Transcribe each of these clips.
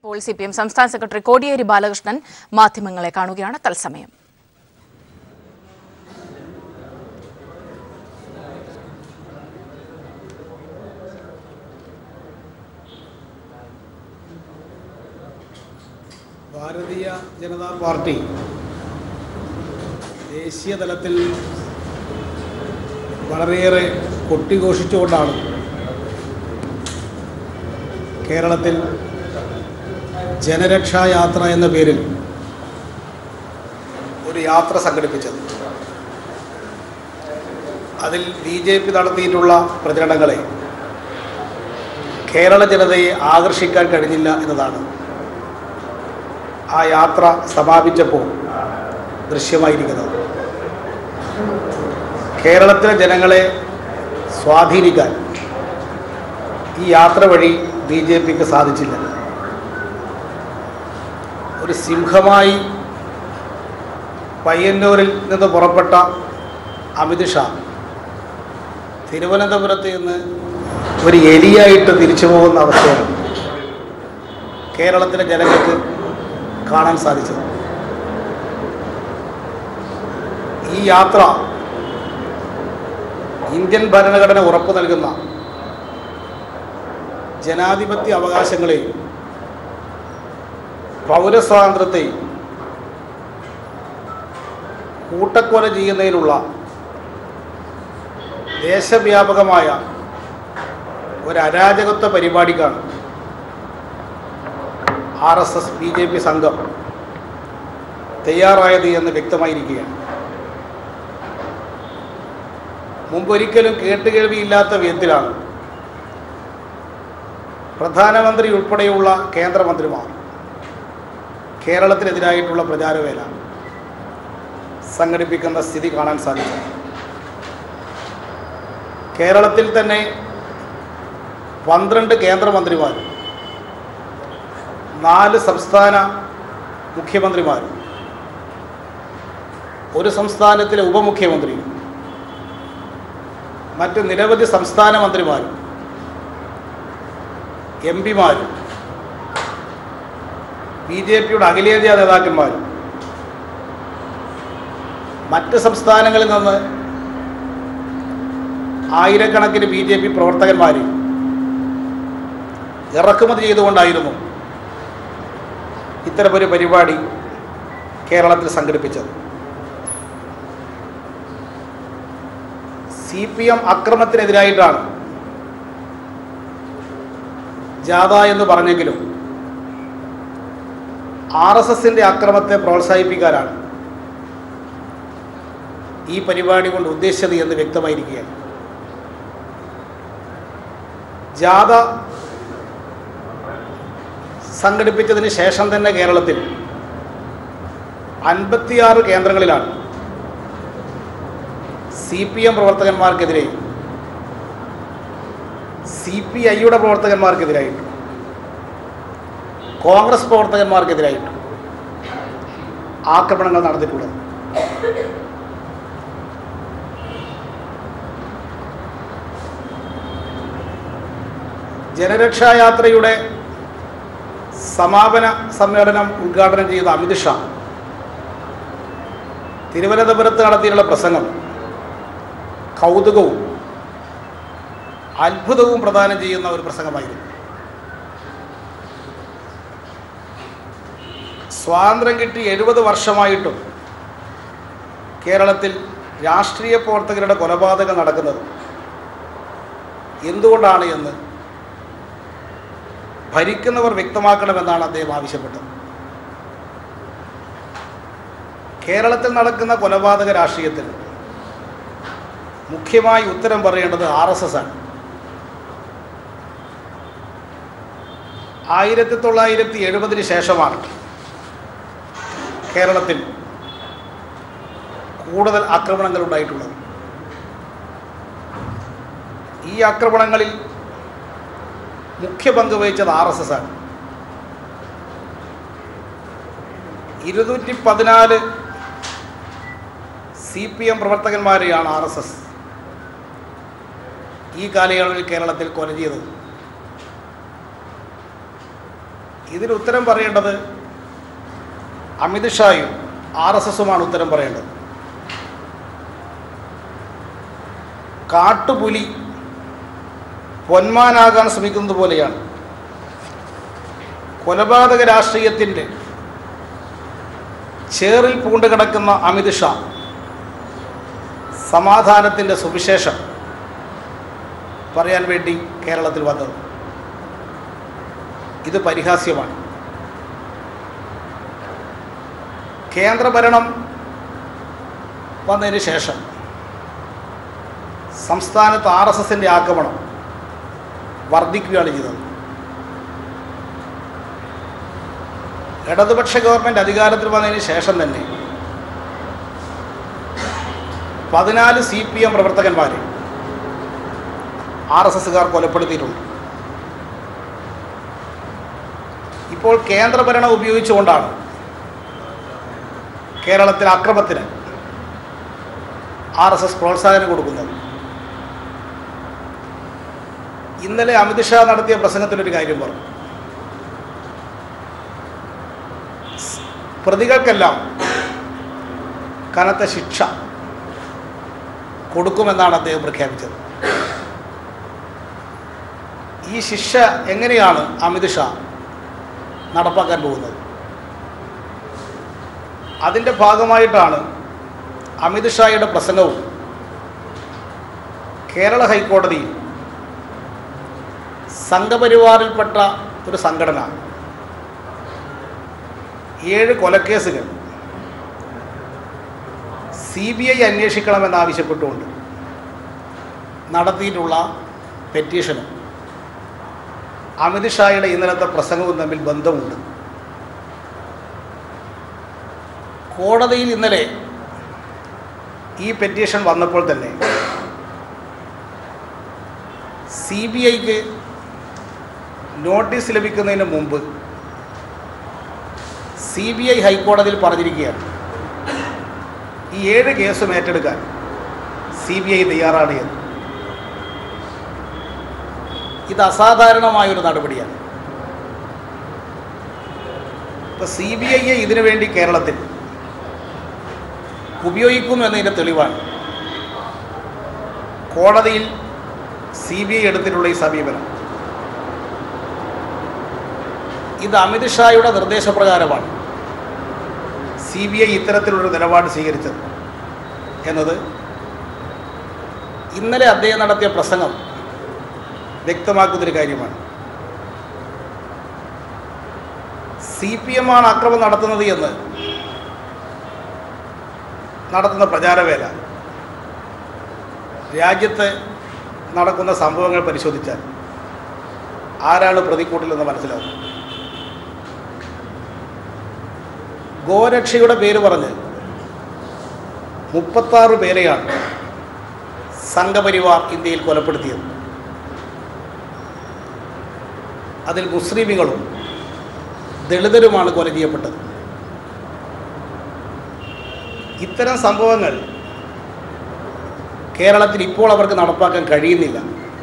ഇപ്പോൾ C P M സംസ്ഥാന സെക്രട്ടറി കോടിയേരി ബാലകൃഷ്ണൻ മാധ്യമങ്ങളെ കാണുകയാണ് തത്സമയം ഭാരതീയ ജനതാ പാർട്ടി ദേശീയ തലത്തിൽ വളരെയേറെ കൊട്ടിഘോഷിച്ചുകൊണ്ടാണ് കേരളത്തിൽ ജനരക്ഷാ യാത്ര എന്ന പേരിൽ ഒരു യാത്ര സംഘടിപ്പിച്ചത് അതിൽ ബി ജെ പി നടത്തിയിട്ടുള്ള പ്രചരണങ്ങളെ കേരള ജനതയെ ആകർഷിക്കാൻ കഴിഞ്ഞില്ല എന്നതാണ് ആ യാത്ര സമാപിച്ചപ്പോൾ ദൃശ്യമായിരിക്കുന്നത് കേരളത്തിലെ ജനങ്ങളെ സ്വാധീനിക്കാൻ ഈ യാത്ര വഴി ബി ജെ പിക്ക് സാധിച്ചില്ല ഒരു സിംഹമായി പയ്യന്നൂരിൽ നിന്ന് പുറപ്പെട്ട അമിത് ഷാ തിരുവനന്തപുരത്ത് നിന്ന് ഒരു എലിയായിട്ട് തിരിച്ചു പോകുന്ന അവസ്ഥയാണ് കേരളത്തിലെ ജനങ്ങൾക്ക് കാണാൻ സാധിച്ചത് ഈ യാത്ര ഇന്ത്യൻ ഭരണഘടന ഉറപ്പു നൽകുന്ന ജനാധിപത്യ അവകാശങ്ങളെയും പൗരസ്വാതന്ത്ര്യത്തെയും കൂട്ടക്കൊല ചെയ്യുന്നതിനുള്ള ദേശവ്യാപകമായ ഒരു അരാജകത്വ പരിപാടിക്കാണ് R S S B J P സംഘം തയ്യാറായത് എന്ന് വ്യക്തമായിരിക്കുകയാണ് മുമ്പൊരിക്കലും കേട്ടുകേൾവിയില്ലാത്ത വിധത്തിലാണ് പ്രധാനമന്ത്രി ഉൾപ്പെടെയുള്ള കേന്ദ്രമന്ത്രിമാർ കേരളത്തിനെതിരായിട്ടുള്ള പ്രചാരവേല സംഘടിപ്പിക്കുന്ന സ്ഥിതി കാണാൻ സാധിക്കും കേരളത്തിൽ തന്നെ പന്ത്രണ്ട് കേന്ദ്രമന്ത്രിമാരും നാല് സംസ്ഥാന മുഖ്യമന്ത്രിമാരും ഒരു സംസ്ഥാനത്തിലെ ഉപമുഖ്യമന്ത്രിയും മറ്റ് നിരവധി സംസ്ഥാന മന്ത്രിമാരും എം പിമാരും ബി ജെ പിയുടെ അഖിലേന്ത്യാ നേതാക്കന്മാരും മറ്റ് സംസ്ഥാനങ്ങളിൽ നിന്ന് ആയിരക്കണക്കിന് ബി ജെ പി പ്രവർത്തകന്മാരെ ഇറക്കുമതി ചെയ്തുകൊണ്ടായിരുന്നു ഇത്തരമൊരു പരിപാടി കേരളത്തിൽ സംഘടിപ്പിച്ചത് സി പി എം അക്രമത്തിനെതിരായിട്ടാണ് ജാഥ എന്ന് പറഞ്ഞെങ്കിലും ആർ എസ് എസിൻ്റെ അക്രമത്തെ പ്രോത്സാഹിപ്പിക്കാനാണ് ഈ പരിപാടി കൊണ്ട് ഉദ്ദേശിച്ചത് എന്ന് വ്യക്തമായിരിക്കുകയാണ് ജാഥ സംഘടിപ്പിച്ചതിന് ശേഷം തന്നെ കേരളത്തിൽ അൻപത്തിയാറ് കേന്ദ്രങ്ങളിലാണ് സി പി എം പ്രവർത്തകന്മാർക്കെതിരെ സി പി ഐയുടെ പ്രവർത്തകന്മാർക്കെതിരായിട്ടും കോൺഗ്രസ് പ്രവർത്തകന്മാർക്കെതിരായിട്ടും ആക്രമണങ്ങൾ നടന്നിട്ടുള്ളത് ജനരക്ഷാ യാത്രയുടെ സമാപന സമ്മേളനം ഉദ്ഘാടനം ചെയ്ത അമിത് ഷാ തിരുവനന്തപുരത്ത് നടത്തിയിട്ടുള്ള പ്രസംഗം കൗതുകവും അത്ഭുതവും പ്രദാനം ചെയ്യുന്ന ഒരു പ്രസംഗമായിരുന്നു സ്വാതന്ത്ര്യം കിട്ടി എഴുപത് വർഷമായിട്ടും കേരളത്തിൽ രാഷ്ട്രീയ പ്രവർത്തകരുടെ കൊലപാതകം നടക്കുന്നത് എന്തുകൊണ്ടാണ് എന്ന് ഭരിക്കുന്നവർ വ്യക്തമാക്കണമെന്നാണ് അദ്ദേഹം ആവശ്യപ്പെട്ടത് കേരളത്തിൽ നടക്കുന്ന കൊലപാതക രാഷ്ട്രീയത്തിൽ മുഖ്യമായി ഉത്തരം പറയേണ്ടത് ആർ എസ് എസ് ആണ് ആയിരത്തി തൊള്ളായിരത്തി എഴുപതിന് ശേഷമാണ് കേരളത്തിൽ കൂടുതൽ ആക്രമണങ്ങൾ ഉണ്ടായിട്ടുള്ളത് ഈ ആക്രമണങ്ങളിൽ മുഖ്യ പങ്ക് വഹിച്ചത് ആർ എസ് എസ് ആണ് ഇരുന്നൂറ്റി പതിനാല് സി പി എം പ്രവർത്തകന്മാരെയാണ് ആർ എസ് എസ് ഈ കാലയളവിൽ കേരളത്തിൽ കൊല ചെയ്തത് ഇതിന് ഉത്തരം പറയേണ്ടത് അമിത്ഷായും ആർ എസ് എസുമാണ് ഉത്തരം പറയേണ്ടത് കാട്ടുപുലി പൊന്മാനാകാൻ ശ്രമിക്കുന്നത് പോലെയാണ് കൊലപാതക രാഷ്ട്രീയത്തിൻ്റെ ചേറിൽ പൂണ്ട് കിടക്കുന്ന അമിത്ഷാ സമാധാനത്തിൻ്റെ സുവിശേഷം പറയാൻ വേണ്ടി കേരളത്തിൽ വന്നത് ഇത് പരിഹാസ്യമാണ് കേന്ദ്രഭരണം വന്നതിന് ശേഷം സംസ്ഥാനത്ത് ആർ എസ് എസിൻ്റെ ആക്രമണം വർദ്ധിക്കുകയാണ് ചെയ്തത് ഇടതുപക്ഷ ഗവൺമെൻറ് അധികാരത്തിൽ വന്നതിന് ശേഷം തന്നെ പതിനാല് സി പി എം പ്രവർത്തകന്മാരെ ആർ എസ് എസുകാർ കൊലപ്പെടുത്തിയിട്ടുണ്ട് ഇപ്പോൾ കേന്ദ്രഭരണം ഉപയോഗിച്ചുകൊണ്ടാണ് കേരളത്തിൽ അക്രമത്തിന് ആർ എസ് എസ് പ്രോത്സാഹനം കൊടുക്കുന്നത് ഇന്നലെ അമിത്ഷാ നടത്തിയ പ്രസംഗത്തിലൊരു കാര്യം പറഞ്ഞു സ് പ്രതികൾക്കെല്ലാം കനത്ത ശിക്ഷ കൊടുക്കുമെന്നാണ് അദ്ദേഹം പ്രഖ്യാപിച്ചത് ഈ ശിക്ഷ എങ്ങനെയാണ് അമിത്ഷാ നടപ്പാക്കാൻ പോകുന്നത് അതിൻ്റെ ഭാഗമായിട്ടാണ് അമിത്ഷായുടെ പ്രസംഗവും കേരള ഹൈക്കോടതിയിൽ സംഘപരിവാറിൽപ്പെട്ട ഒരു സംഘടന ഏഴ് കൊലക്കേസുകൾ സി ബി ഐ അന്വേഷിക്കണമെന്നാവശ്യപ്പെട്ടുകൊണ്ട് നടത്തിയിട്ടുള്ള പെറ്റീഷനും അമിത്ഷായുടെ ഇന്നലത്തെ പ്രസംഗവും തമ്മിൽ ബന്ധമുണ്ട് കോടതിയിൽ ഇന്നലെ ഈ പെറ്റീഷൻ വന്നപ്പോൾ തന്നെ സി ബി ഐക്ക് നോട്ടീസ് ലഭിക്കുന്നതിന് മുമ്പ് സി ബി ഐ ഹൈക്കോടതിയിൽ പറഞ്ഞിരിക്കുകയാണ് ഈ ഏഴ് കേസും ഏറ്റെടുക്കാൻ സി ബി ഐ തയ്യാറാണ് എന്ന് ഇത് അസാധാരണമായൊരു നടപടിയാണ് ഇപ്പോൾ സി ബി ഐയെ ഇതിനു വേണ്ടി കേരളത്തിൽ ഉപയോഗിക്കുന്നു എന്നതിൻ്റെ തെളിവാണ് കോടതിയിൽ സി ബി ഐ എടുത്തിട്ടുള്ള ഈ സമീപനം ഇത് അമിത്ഷായുടെ നിർദ്ദേശപ്രകാരമാണ് സി ബി ഐ ഇത്തരത്തിലുള്ളൊരു നിലപാട് സ്വീകരിച്ചത് എന്നത് ഇന്നലെ അദ്ദേഹം നടത്തിയ പ്രസംഗം വ്യക്തമാക്കുന്നൊരു കാര്യമാണ് സി പി എം ആണ് അക്രമം നടത്തുന്നത് എന്ന് നടത്തുന്ന പ്രചാരവേല രാജ്യത്ത് നടക്കുന്ന സംഭവങ്ങൾ പരിശോധിച്ചാൽ ആരാണ് പ്രതിക്കൂട്ടിലെന്ന് മനസ്സിലാവും ഗോരക്ഷയുടെ പേര് പറഞ്ഞ് മുപ്പത്താറ് പേരെയാണ് സംഘപരിവാർ ഇന്ത്യയിൽ കൊലപ്പെടുത്തിയത് അതിൽ മുസ്ലിമുകളും ദളിതരുമാണ് കൊല ചെയ്യപ്പെട്ടത് ഇത്തരം സംഭവങ്ങൾ കേരളത്തിൽ ഇപ്പോൾ അവർക്ക് നടപ്പാക്കാൻ കഴിയുന്നില്ല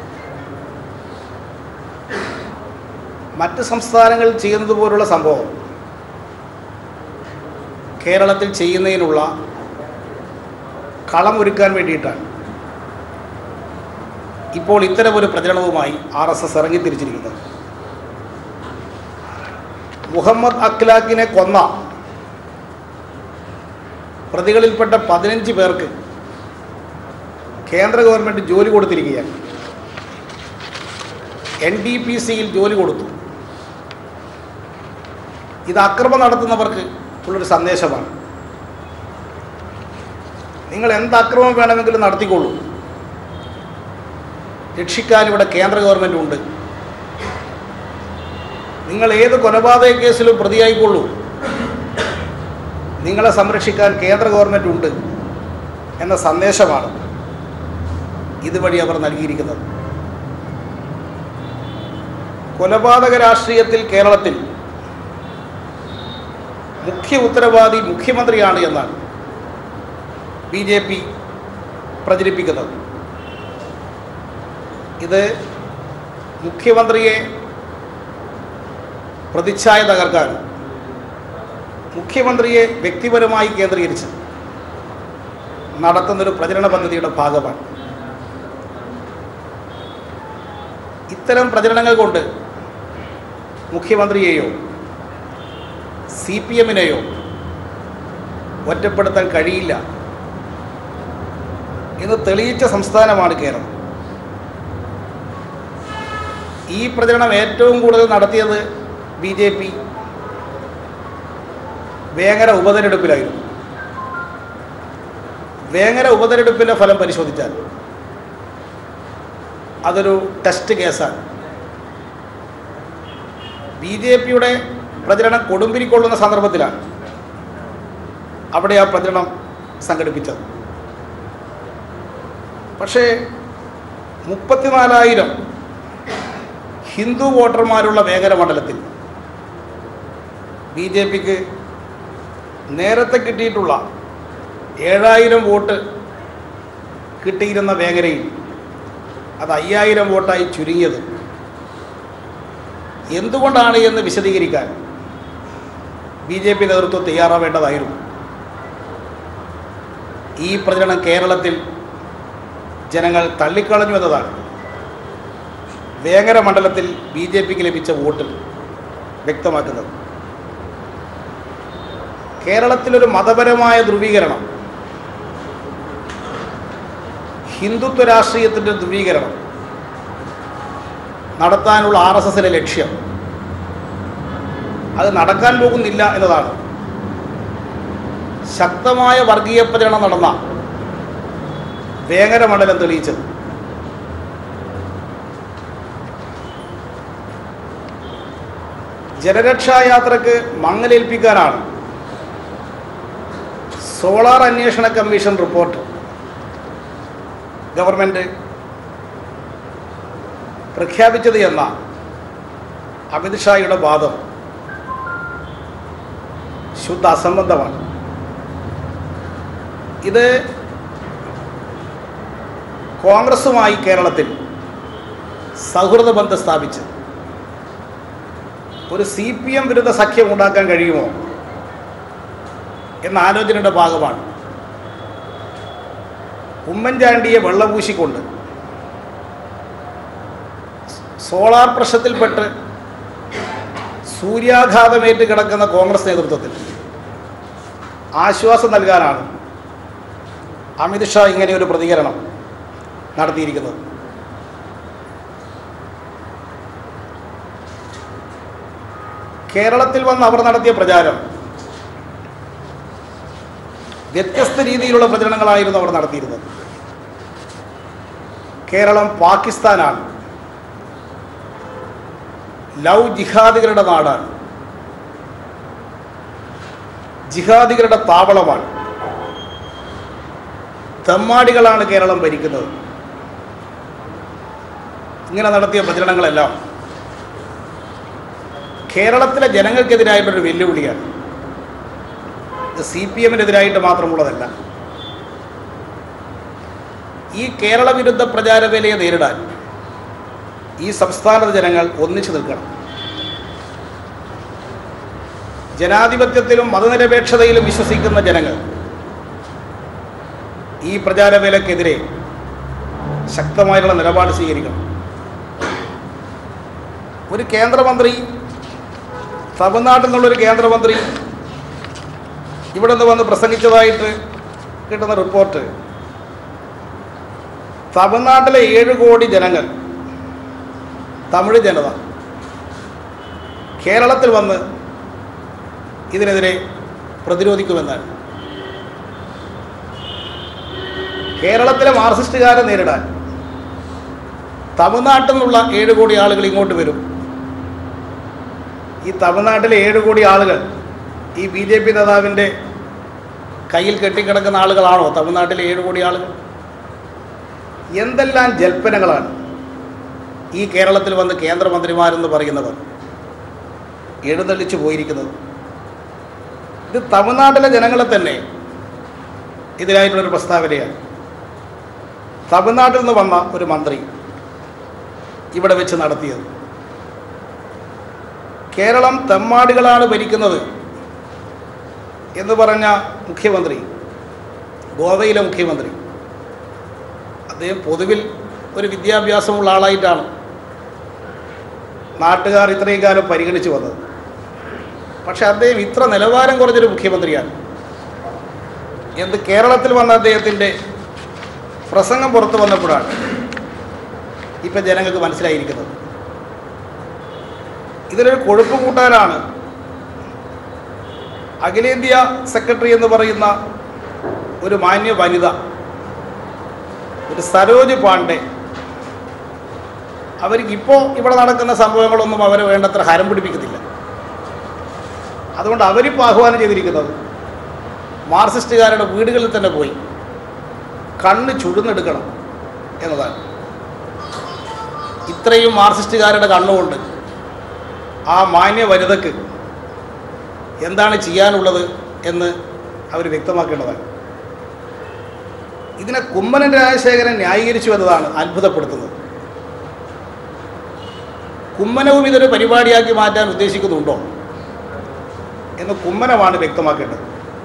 മറ്റ് സംസ്ഥാനങ്ങളിൽ ചെയ്യുന്നത് പോലുള്ള സംഭവം കേരളത്തിൽ ചെയ്യുന്നതിനുള്ള കളമൊരുക്കാൻ വേണ്ടിയിട്ടാണ് ഇപ്പോൾ ഇത്തരമൊരു പ്രചരണവുമായി ആർ എസ് എസ് ഇറങ്ങിത്തിരിച്ചിരിക്കുന്നത് മുഹമ്മദ് അഖ്ലാഖിനെ കൊന്ന പ്രതികളിൽപ്പെട്ട പതിനഞ്ച് പേർക്ക് കേന്ദ്ര ഗവൺമെൻറ് ജോലി കൊടുത്തിരിക്കുകയാണ് എൻ ഡി പി സിയിൽ ജോലി കൊടുത്തു ഇത് അക്രമം നടത്തുന്നവർക്ക് ഉള്ളൊരു സന്ദേശമാണ് നിങ്ങൾ എന്ത് അക്രമം വേണമെങ്കിലും നടത്തിക്കൊള്ളൂ രക്ഷിക്കാൻ ഇവിടെ കേന്ദ്ര ഗവൺമെൻറ് ഉണ്ട് നിങ്ങൾ ഏത് കൊലപാതക കേസിലും പ്രതിയായിക്കൊള്ളൂ നിങ്ങളെ സംരക്ഷിക്കാൻ കേന്ദ്ര ഗവൺമെൻറ് ഉണ്ട് എന്ന സന്ദേശമാണ് ഇതുവഴി അവർ നൽകിയിരിക്കുന്നത് കൊലപാതക രാഷ്ട്രീയത്തിൽ കേരളത്തിൽ മുഖ്യ ഉത്തരവാദി മുഖ്യമന്ത്രിയാണ് എന്നാണ് ബി ജെ പി പ്രചരിപ്പിക്കുന്നത് ഇത് മുഖ്യമന്ത്രിയെ പ്രതിച്ഛായ തകർക്കാൻ മുഖ്യമന്ത്രിയെ വ്യക്തിപരമായി കേന്ദ്രീകരിച്ച് നടത്തുന്നൊരു പ്രചരണ പദ്ധതിയുടെ ഭാഗമാണ് ഇത്തരം പ്രചരണങ്ങൾ കൊണ്ട് മുഖ്യമന്ത്രിയെയോ സി പി എമ്മിനെയോ ഒറ്റപ്പെടുത്താൻ കഴിയില്ല എന്ന് തെളിയിച്ച സംസ്ഥാനമാണ് കേരളം ഈ പ്രചരണം ഏറ്റവും കൂടുതൽ നടത്തിയത് ബി ജെ പി വേങ്ങര ഉപതെരഞ്ഞെടുപ്പിലായിരുന്നു വേങ്ങര ഉപതെരഞ്ഞെടുപ്പിൻ്റെ ഫലം പരിശോധിച്ചാൽ അതൊരു ടെസ്റ്റ് കേസാണ് ബി ജെ പിയുടെ പ്രചരണം കൊടുമ്പിരിക്കൊള്ളുന്ന സന്ദർഭത്തിലാണ് അവിടെ ആ പ്രചരണം സംഘടിപ്പിച്ചത് പക്ഷേ മുപ്പത്തിനാലായിരം ഹിന്ദു വോട്ടർമാരുള്ള വേങ്ങര മണ്ഡലത്തിൽ ബി ജെ പിക്ക് നേരത്തെ കിട്ടിയിട്ടുള്ള ഏഴായിരം വോട്ട് കിട്ടിയിരുന്ന വേങ്ങരയിൽ അത് അയ്യായിരം വോട്ടായി ചുരുങ്ങിയത് എന്തുകൊണ്ടാണ് എന്ന് വിശദീകരിക്കാൻ ബി ജെ പി നേതൃത്വം തയ്യാറാവേണ്ടതായിരുന്നു ഈ പ്രചരണം കേരളത്തിൽ ജനങ്ങൾ തള്ളിക്കളഞ്ഞു എന്നതാണ് വേങ്ങര മണ്ഡലത്തിൽ ബി ജെ പിക്ക് ലഭിച്ച വോട്ട് വ്യക്തമാക്കുന്നത് കേരളത്തിലൊരു മതപരമായ ധ്രുവീകരണം ഹിന്ദുത്വ രാഷ്ട്രീയത്തിൻ്റെ ധ്രുവീകരണം നടത്താനുള്ള ആർ എസ് എസിൻ്റെ ലക്ഷ്യം അത് നടക്കാൻ പോകുന്നില്ല എന്നതാണ് ശക്തമായ വർഗീയ പ്രചരണം നടന്ന വേങ്ങര മണ്ഡലം തെളിയിച്ചത് ജനരക്ഷായാത്രക്ക് മങ്ങലേൽപ്പിക്കാനാണ് സോളാർ അന്വേഷണ കമ്മീഷൻ റിപ്പോർട്ട് ഗവൺമെൻറ് പ്രഖ്യാപിച്ചത് എന്ന അമിത്ഷായുടെ വാദം ശുദ്ധ അസംബന്ധമാണ് ഇത് കോൺഗ്രസുമായി കേരളത്തിൽ സൗഹൃദ ബന്ധം സ്ഥാപിച്ച് ഒരു സി പി എം വിരുദ്ധ സഖ്യം ഉണ്ടാക്കാൻ കഴിയുമോ എന്ന ആലോചനയുടെ ഭാഗമാണ് ഉമ്മൻചാണ്ടിയെ വെള്ളപൂശിക്കൊണ്ട് സോളാർ പ്രശ്നത്തിൽപ്പെട്ട് സൂര്യാഘാതമേറ്റ് കിടക്കുന്ന കോൺഗ്രസ് നേതൃത്വത്തിൽ ആശ്വാസം നൽകാനാണ് അമിത്ഷാ ഇങ്ങനെ ഒരു പ്രതികരണം നടത്തിയിരിക്കുന്നത് കേരളത്തിൽ വന്ന് അവർ നടത്തിയ പ്രചാരം വ്യത്യസ്ത രീതിയിലുള്ള പ്രചരണങ്ങളായിരുന്നു അവർ നടത്തിയിരുന്നത് കേരളം പാകിസ്ഥാനാണ് ലവ് ജിഹാദികളുടെ നാടാണ് ജിഹാദികളുടെ താവളമാണ് തെമ്മാടികളാണ് കേരളം ഭരിക്കുന്നത് ഇങ്ങനെ നടത്തിയ പ്രചരണങ്ങളെല്ലാം കേരളത്തിലെ ജനങ്ങൾക്കെതിരായിട്ടുള്ളൊരു വെല്ലുവിളിയാണ് ഇത് സി പി എമ്മിനെതിരായിട്ട് മാത്രമുള്ളതല്ല ഈ കേരള വിരുദ്ധ പ്രചാരവേലയെ നേരിടാൻ ഈ സംസ്ഥാനത്തെ ജനങ്ങൾ ഒന്നിച്ചു നിൽക്കണം ജനാധിപത്യത്തിലും മതനിരപേക്ഷതയിലും വിശ്വസിക്കുന്ന ജനങ്ങൾ ഈ പ്രചാരവേലക്കെതിരെ ശക്തമായിട്ടുള്ള നിലപാട് സ്വീകരിക്കണം ഒരു കേന്ദ്രമന്ത്രി തമിഴ്നാട്ടിൽ നിന്നുള്ളൊരു കേന്ദ്രമന്ത്രി ഇവിടെ നിന്ന് വന്ന് പ്രസംഗിച്ചതായിട്ട് കിട്ടുന്ന റിപ്പോർട്ട് തമിഴ്നാട്ടിലെ ഏഴ് കോടി ജനങ്ങൾ തമിഴ് ജനത കേരളത്തിൽ വന്ന് ഇതിനെതിരെ പ്രതിരോധിക്കുമെന്നാണ് കേരളത്തിലെ മാർക്സിസ്റ്റുകാരെ നേരിടാൻ തമിഴ്നാട്ടിൽ നിന്നുള്ള ഏഴ് കോടി ആളുകൾ ഇങ്ങോട്ട് വരും ഈ തമിഴ്നാട്ടിലെ ഏഴ് കോടി ആളുകൾ ഈ ബി ജെ പി നേതാവിൻ്റെ കയ്യിൽ കെട്ടിക്കിടക്കുന്ന ആളുകളാണോ തമിഴ്നാട്ടിലെ ഏഴ് കോടി ആളുകൾ എന്തെല്ലാം ജൽപ്പനങ്ങളാണ് ഈ കേരളത്തിൽ വന്ന് കേന്ദ്രമന്ത്രിമാരെന്ന് പറയുന്നവർ എഴുന്നള്ളിച്ചു പോയിരിക്കുന്നത് ഇത് തമിഴ്നാട്ടിലെ ജനങ്ങളെ തന്നെ ഇതിനായിട്ടുള്ളൊരു പ്രസ്താവനയാണ് തമിഴ്നാട്ടിൽ നിന്ന് വന്ന ഒരു മന്ത്രി ഇവിടെ വെച്ച് നടത്തിയത് കേരളം തെമ്മാടികളാണ് ഭരിക്കുന്നത് എന്ന് പറഞ്ഞ മുഖ്യമന്ത്രി ഗോവയിലെ മുഖ്യമന്ത്രി അദ്ദേഹം പൊതുവിൽ ഒരു വിദ്യാഭ്യാസമുള്ള ആളായിട്ടാണ് നാട്ടുകാർ ഇത്രയും കാലം പരിഗണിച്ചു വന്നത് പക്ഷെ അദ്ദേഹം ഇത്ര നിലവാരം കുറഞ്ഞൊരു മുഖ്യമന്ത്രിയാണ് എന്ത് കേരളത്തിൽ വന്ന അദ്ദേഹത്തിൻ്റെ പ്രസംഗം പുറത്തു വന്നപ്പോഴാണ് ഇപ്പം ജനങ്ങൾക്ക് മനസ്സിലായിരിക്കുന്നത് ഇതിലൊരു കൊഴുപ്പ് കൂട്ടാനാണ് അഖിലേന്ത്യാ സെക്രട്ടറി എന്ന് പറയുന്ന ഒരു മാന്യ വനിത ഒരു സരോജ് പാണ്ഡെ അവർക്ക് ഇപ്പോൾ ഇവിടെ നടക്കുന്ന സംഭവങ്ങളൊന്നും അവരെ വേണ്ടത്ര ഹരം പിടിപ്പിക്കുന്നില്ല അതുകൊണ്ട് അവരിപ്പോൾ ആഹ്വാനം ചെയ്തിരിക്കുന്നത് മാർക്സിസ്റ്റുകാരുടെ വീടുകളിൽ തന്നെ പോയി കണ്ണ് ചുടുന്നെടുക്കണം എന്നതാണ് ഇത്രയും മാർക്സിസ്റ്റുകാരുടെ കണ്ണുകൊണ്ട് ആ മാന്യ വനിതക്ക് എന്താണ് ചെയ്യാനുള്ളത് എന്ന് അവർ വ്യക്തമാക്കേണ്ടതാണ് ഇതിനെ കുമ്മനം രാജശേഖരൻ ന്യായീകരിച്ചു എന്നതാണ് അത്ഭുതപ്പെടുത്തുന്നത് കുമ്മനവും ഇതൊരു പരിപാടിയാക്കി മാറ്റാൻ ഉദ്ദേശിക്കുന്നുണ്ടോ എന്ന് കുമ്മനമാണ് വ്യക്തമാക്കേണ്ടത്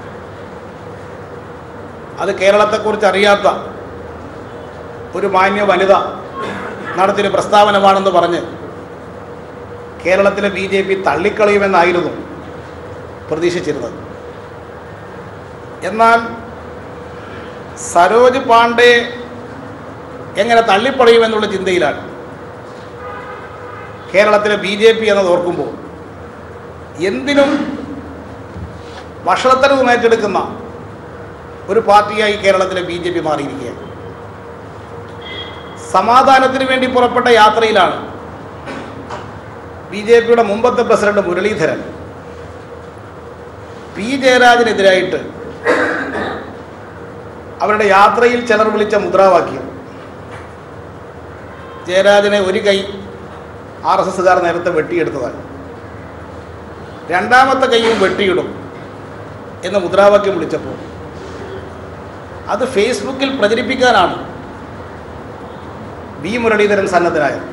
അത് കേരളത്തെക്കുറിച്ച് അറിയാത്ത ഒരു മാന്യ വനിത നടത്തിയൊരു പ്രസ്താവനമാണെന്ന് പറഞ്ഞ് കേരളത്തിലെ ബി ജെ പി തള്ളിക്കളയുമെന്നായിരുന്നു പ്രതീക്ഷിച്ചിരുന്നത് എന്നാൽ സരോജ് പാണ്ഡെ എങ്ങനെ തള്ളിപ്പറയുമെന്നുള്ള ചിന്തയിലാണ് കേരളത്തിലെ ബി ജെ പി എന്നത് ഓർക്കുമ്പോൾ എന്തിനും വഷളത്തരവും ഏറ്റെടുക്കുന്ന ഒരു പാർട്ടിയായി കേരളത്തിലെ ബി ജെ പി മാറിയിരിക്കുകയാണ് സമാധാനത്തിന് വേണ്ടി പുറപ്പെട്ട യാത്രയിലാണ് ബി ജെ പിയുടെ മുമ്പത്തെ പ്രസിഡന്റ് മുരളീധരൻ പി ജയരാജനെതിരായിട്ട് അവരുടെ യാത്രയിൽ ചിലർ വിളിച്ച മുദ്രാവാക്യം ജയരാജനെ ഒരു കൈ ആർ എസ് എസ്സുകാർ നേരത്തെ വെട്ടിയെടുത്തതാണ് രണ്ടാമത്തെ കൈയും വെട്ടിയിടും എന്ന മുദ്രാവാക്യം വിളിച്ചപ്പോൾ അത് ഫേസ്ബുക്കിൽ പ്രചരിപ്പിക്കാനാണ് വി മുരളീധരൻ സന്നദ്ധനായത്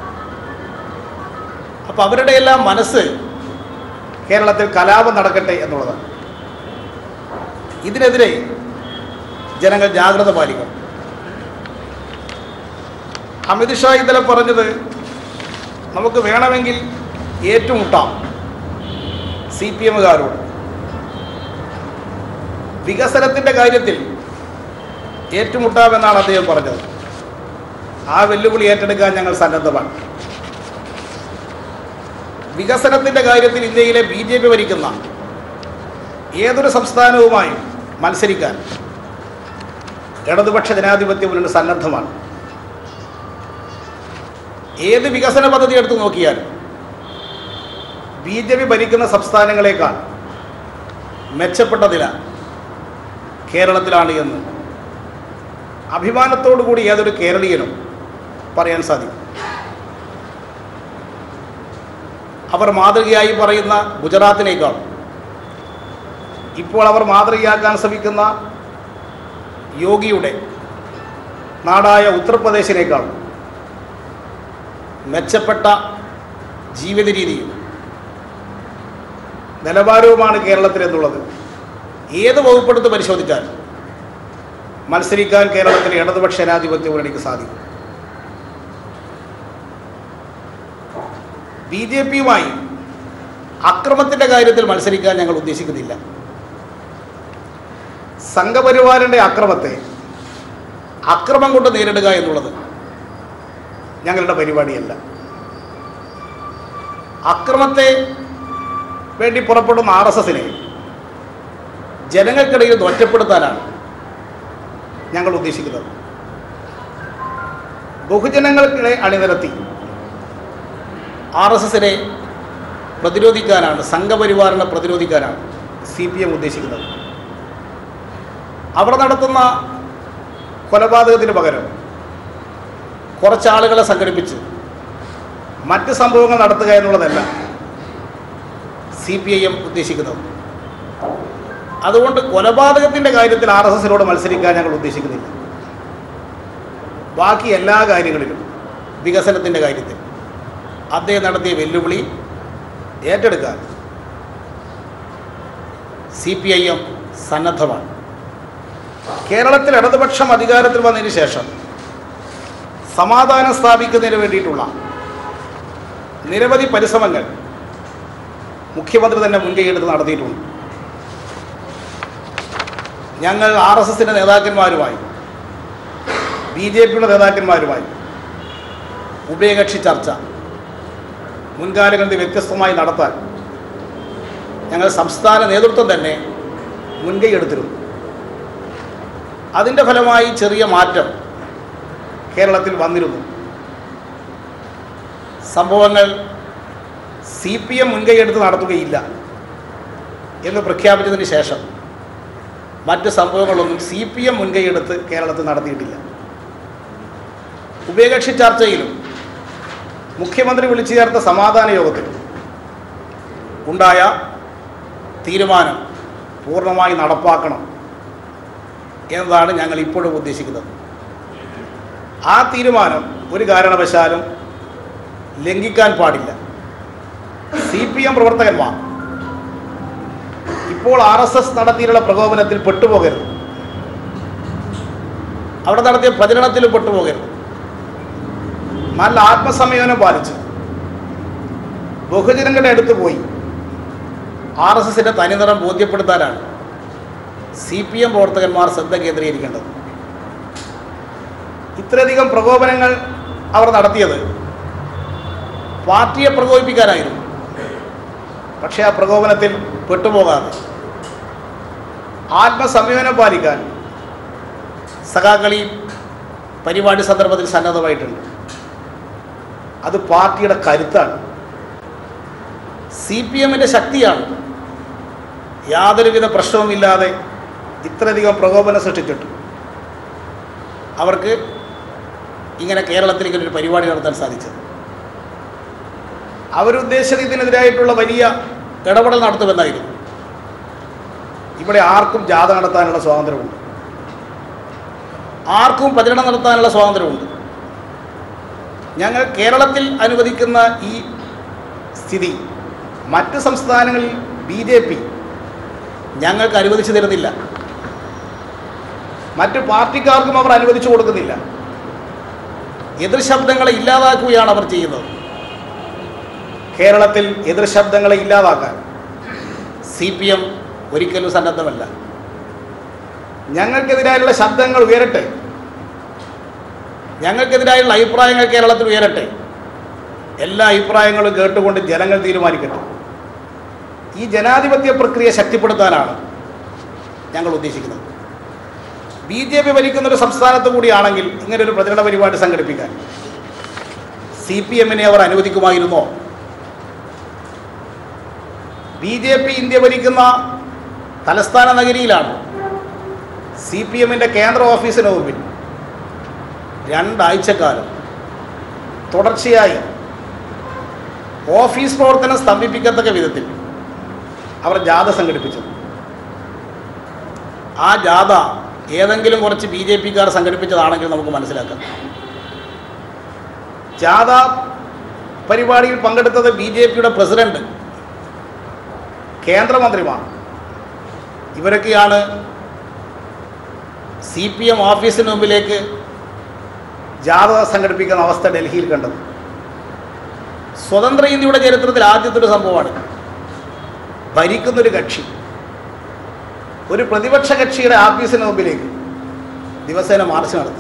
അപ്പം അവരുടെ എല്ലാം മനസ്സ് കേരളത്തിൽ കലാപം നടക്കട്ടെ എന്നുള്ളതാണ് ഇതിനെതിരെ ജനങ്ങൾ ജാഗ്രത പാലിക്കണം അമിത്ഷാ ഇന്നലെ പറഞ്ഞത് നമുക്ക് വേണമെങ്കിൽ ഏറ്റുമുട്ടാം സി പി എമ്മുകാരോട് വികസനത്തിൻ്റെ കാര്യത്തിൽ ഏറ്റുമുട്ടാമെന്നാണ് അദ്ദേഹം പറഞ്ഞത് ആ വെല്ലുവിളി ഏറ്റെടുക്കാൻ ഞങ്ങൾ സന്നദ്ധമാണ് വികസനത്തിൻ്റെ കാര്യത്തിൽ ഇന്ത്യയിലെ ബി ജെ പി ഭരിക്കുന്ന ഏതൊരു സംസ്ഥാനവുമായും മത്സരിക്കാൻ ഇടതുപക്ഷ ജനാധിപത്യ മുന്നണി സന്നദ്ധമാണ് ഏത് വികസന പദ്ധതി എടുത്തു നോക്കിയാലും ബി ജെ പി ഭരിക്കുന്ന സംസ്ഥാനങ്ങളെക്കാൾ മെച്ചപ്പെട്ട നില കേരളത്തിലാണ് എന്ന് അഭിമാനത്തോടു കൂടി ഏതൊരു കേരളീയനും പറയാൻ സാധിക്കും അവർ മാതൃകയായി പറയുന്ന ഗുജറാത്തിനേക്കാൾ ഇപ്പോൾ അവർ മാതൃകയാക്കാൻ ശ്രമിക്കുന്ന യോഗിയുടെ നാടായ ഉത്തർപ്രദേശിനേക്കാൾ മെച്ചപ്പെട്ട ജീവിത രീതിയും നിലവാരവുമാണ് കേരളത്തിലെന്നുള്ളത് ഏത് വകുപ്പെടുത്ത് പരിശോധിച്ചാൽ മത്സരിക്കാൻ കേരളത്തിലെ ഇടതുപക്ഷ ജനാധിപത്യ മുന്നണിക്ക് സാധിക്കും ബി ജെ പിയുമായി അക്രമത്തിൻ്റെ കാര്യത്തിൽ മത്സരിക്കാൻ ഞങ്ങൾ ഉദ്ദേശിക്കുന്നില്ല സംഘപരിവാറിൻ്റെ അക്രമത്തെ അക്രമം കൊണ്ട് നേരിടുക എന്നുള്ളത് ഞങ്ങളുടെ പരിപാടിയല്ല അക്രമത്തെ വേണ്ടി പുറപ്പെടുന്ന ആർ എസ് എസിനെ ജനങ്ങൾക്കിടയിൽ നിന്ന് ഒറ്റപ്പെടുത്താനാണ് ഞങ്ങൾ ഉദ്ദേശിക്കുന്നത് ബഹുജനങ്ങൾക്കിടെ അണിനിരത്തി ആർ എസ് എസിനെ പ്രതിരോധിക്കാനാണ് സംഘപരിവാറിനെ പ്രതിരോധിക്കാനാണ് സി പി എം ഉദ്ദേശിക്കുന്നത് അവർ നടത്തുന്ന കൊലപാതകത്തിന് പകരം കുറച്ചാളുകളെ സംഘടിപ്പിച്ച് മറ്റ് സംഭവങ്ങൾ നടത്തുക എന്നുള്ളതല്ല സി പി ഐ എം ഉദ്ദേശിക്കുന്നത് അതുകൊണ്ട് കൊലപാതകത്തിൻ്റെ കാര്യത്തിൽ ആർ എസ് എസിനോട് മത്സരിക്കാൻ ഞങ്ങൾ ഉദ്ദേശിക്കുന്നില്ല ബാക്കി എല്ലാ കാര്യങ്ങളിലും വികസനത്തിൻ്റെ കാര്യത്തിൽ അദ്ദേഹം നടത്തിയ വെല്ലുവിളി ഏറ്റെടുക്കാൻ സി പി ഐ എം സന്നദ്ധമാണ് കേരളത്തിൽ ഇടതുപക്ഷം അധികാരത്തിൽ വന്നതിന് ശേഷം സമാധാനം സ്ഥാപിക്കുന്നതിന് വേണ്ടിയിട്ടുള്ള നിരവധി പരിശ്രമങ്ങൾ മുഖ്യമന്ത്രി തന്നെ മുൻകൈയെടുത്ത് നടത്തിയിട്ടുണ്ട് ഞങ്ങൾ ആർ എസ് എസിൻ്റെ നേതാക്കന്മാരുമായി ബി ജെ പിയുടെ നേതാക്കന്മാരുമായി ഉഭയകക്ഷി ചർച്ച മുൻകാലങ്ങളിൽ വ്യത്യസ്തമായി നടത്താൻ ഞങ്ങൾ സംസ്ഥാന നേതൃത്വം തന്നെ മുൻകൈ എടുത്തിരുന്നു അതിൻ്റെ ഫലമായി ചെറിയ മാറ്റം കേരളത്തിൽ വന്നിരുന്നു സംഭവങ്ങൾ സി പി എം മുൻകൈയെടുത്ത് നടത്തുകയില്ല എന്ന് പ്രഖ്യാപിച്ചതിന് ശേഷം മറ്റ് സംഭവങ്ങളൊന്നും സി പി എം മുൻകൈയെടുത്ത് കേരളത്തിൽ നടത്തിയിട്ടില്ല ഉഭയകക്ഷി ചർച്ചയിലും മുഖ്യമന്ത്രി വിളിച്ചു ചേർത്ത സമാധാന യോഗത്തിൽ ഉണ്ടായ തീരുമാനം പൂർണ്ണമായി നടപ്പാക്കണം എന്നതാണ് ഞങ്ങൾ ഇപ്പോഴും ഉദ്ദേശിക്കുന്നത് ആ തീരുമാനം ഒരു കാരണവശാലും ലംഘിക്കാൻ പാടില്ല സി പി എം പ്രവർത്തകന്മാർ ഇപ്പോൾ ആർ എസ് എസ് നടത്തിയിട്ടുള്ള പ്രകോപനത്തിൽ പെട്ടുപോകരുത് അവിടെ നടത്തിയ പ്രചരണത്തിലും പെട്ടുപോകരുത് നല്ല ആത്മസംയമനം പാലിച്ച് ബഹുജനങ്ങളുടെ അടുത്ത് പോയി ആർ എസ് എസിൻ്റെ തനിനിറം ബോധ്യപ്പെടുത്താനാണ് സി പി എം പ്രവർത്തകന്മാർ ശ്രദ്ധ കേന്ദ്രീകരിക്കേണ്ടത് ഇത്രയധികം പ്രകോപനങ്ങൾ അവർ നടത്തിയത് പാർട്ടിയെ പ്രകോപിപ്പിക്കാനായിരുന്നു പക്ഷേ ആ പ്രകോപനത്തിൽ പെട്ടുപോകാതെ ആത്മസംയമനം പാലിക്കാൻ സഖാക്കളി പരിപാടി സന്ദർഭത്തിൽ സന്നദ്ധമായിട്ടുണ്ട് അത് പാർട്ടിയുടെ കരുത്താണ് സി പി എമ്മിൻ്റെ ശക്തിയാണ് യാതൊരുവിധ പ്രശ്നവുമില്ലാതെ ഇത്രയധികം പ്രകോപനം സൃഷ്ടിച്ചിട്ട് അവർക്ക് ഇങ്ങനെ കേരളത്തിൽ ഇങ്ങനെ ഒരു പരിപാടി നടത്താൻ സാധിച്ചത് അവരുദ്ദേശിച്ചത് ഇതിനെതിരായിട്ടുള്ള വലിയ ഇടപെടൽ നടത്തുമെന്നായിരുന്നു ഇവിടെ ആർക്കും ജാഥ നടത്താനുള്ള സ്വാതന്ത്ര്യമുണ്ട് ആർക്കും പ്രചരണം നടത്താനുള്ള സ്വാതന്ത്ര്യമുണ്ട് ഞങ്ങൾ കേരളത്തിൽ അനുവദിക്കുന്ന ഈ സ്ഥിതി മറ്റ് സംസ്ഥാനങ്ങളിൽ ബി ജെ പി ഞങ്ങൾക്ക് അനുവദിച്ചു തരുന്നില്ല മറ്റ് പാർട്ടിക്കാർക്കും അവർ അനുവദിച്ചു കൊടുക്കുന്നില്ല എതിർ ശബ്ദങ്ങളെ ഇല്ലാതാക്കുകയാണ് അവർ ചെയ്യുന്നത് കേരളത്തിൽ എതിർ ശബ്ദങ്ങളെ ഇല്ലാതാക്കാൻ സി പി എം ഒരിക്കലും സന്നദ്ധമല്ല ഞങ്ങൾക്കെതിരായുള്ള ശബ്ദങ്ങൾ ഉയരട്ടെ ഞങ്ങൾക്കെതിരായുള്ള അഭിപ്രായങ്ങൾ കേരളത്തിൽ ഉയരട്ടെ എല്ലാ അഭിപ്രായങ്ങളും കേട്ടുകൊണ്ട് ജനങ്ങൾ തീരുമാനിക്കട്ടെ ഈ ജനാധിപത്യ പ്രക്രിയ ശക്തിപ്പെടുത്താനാണ് ഞങ്ങൾ ഉദ്ദേശിക്കുന്നത് ബി ജെ പി ഭരിക്കുന്നൊരു സംസ്ഥാനത്ത് കൂടിയാണെങ്കിൽ ഇങ്ങനൊരു പ്രചരണ പരിപാടി സംഘടിപ്പിക്കാൻ സി പി എമ്മിനെ അവർ അനുവദിക്കുമായിരുന്നോ ബി ജെ പി ഇന്ത്യ ഭരിക്കുന്ന തലസ്ഥാന നഗരിയിലാണ് സി പി എമ്മിൻ്റെ കേന്ദ്ര ഓഫീസിന് മുമ്പിൽ രണ്ടാഴ്ചക്കാലം തുടർച്ചയായി ഓഫീസ് പ്രവർത്തനം സ്തംഭിപ്പിക്കത്തക്ക വിധത്തിൽ അവർ ജാഥ സംഘടിപ്പിച്ചത് ആ ജാഥ ഏതെങ്കിലും കുറച്ച് ബി ജെ പിക്കാർ സംഘടിപ്പിച്ചതാണെങ്കിൽ നമുക്ക് മനസ്സിലാക്കാം ജാഥ പരിപാടിയിൽ പങ്കെടുത്തത് ബി ജെ പിയുടെ പ്രസിഡന്റ് കേന്ദ്രമന്ത്രിമാർ ഇവരൊക്കെയാണ് സി പി എം ഓഫീസിന് മുമ്പിലേക്ക് ജാഥ സംഘടിപ്പിക്കുന്ന അവസ്ഥ ഡൽഹിയിൽ കണ്ടത് സ്വതന്ത്ര ഇന്ത്യയുടെ ചരിത്രത്തിൽ ആദ്യത്തെ ഒരു സംഭവമാണ് ഭരിക്കുന്നൊരു കക്ഷി ഒരു പ്രതിപക്ഷ കക്ഷിയുടെ ആഫീസിന് മുമ്പിലേക്ക് ദിവസേന മാർച്ച് നടത്തുക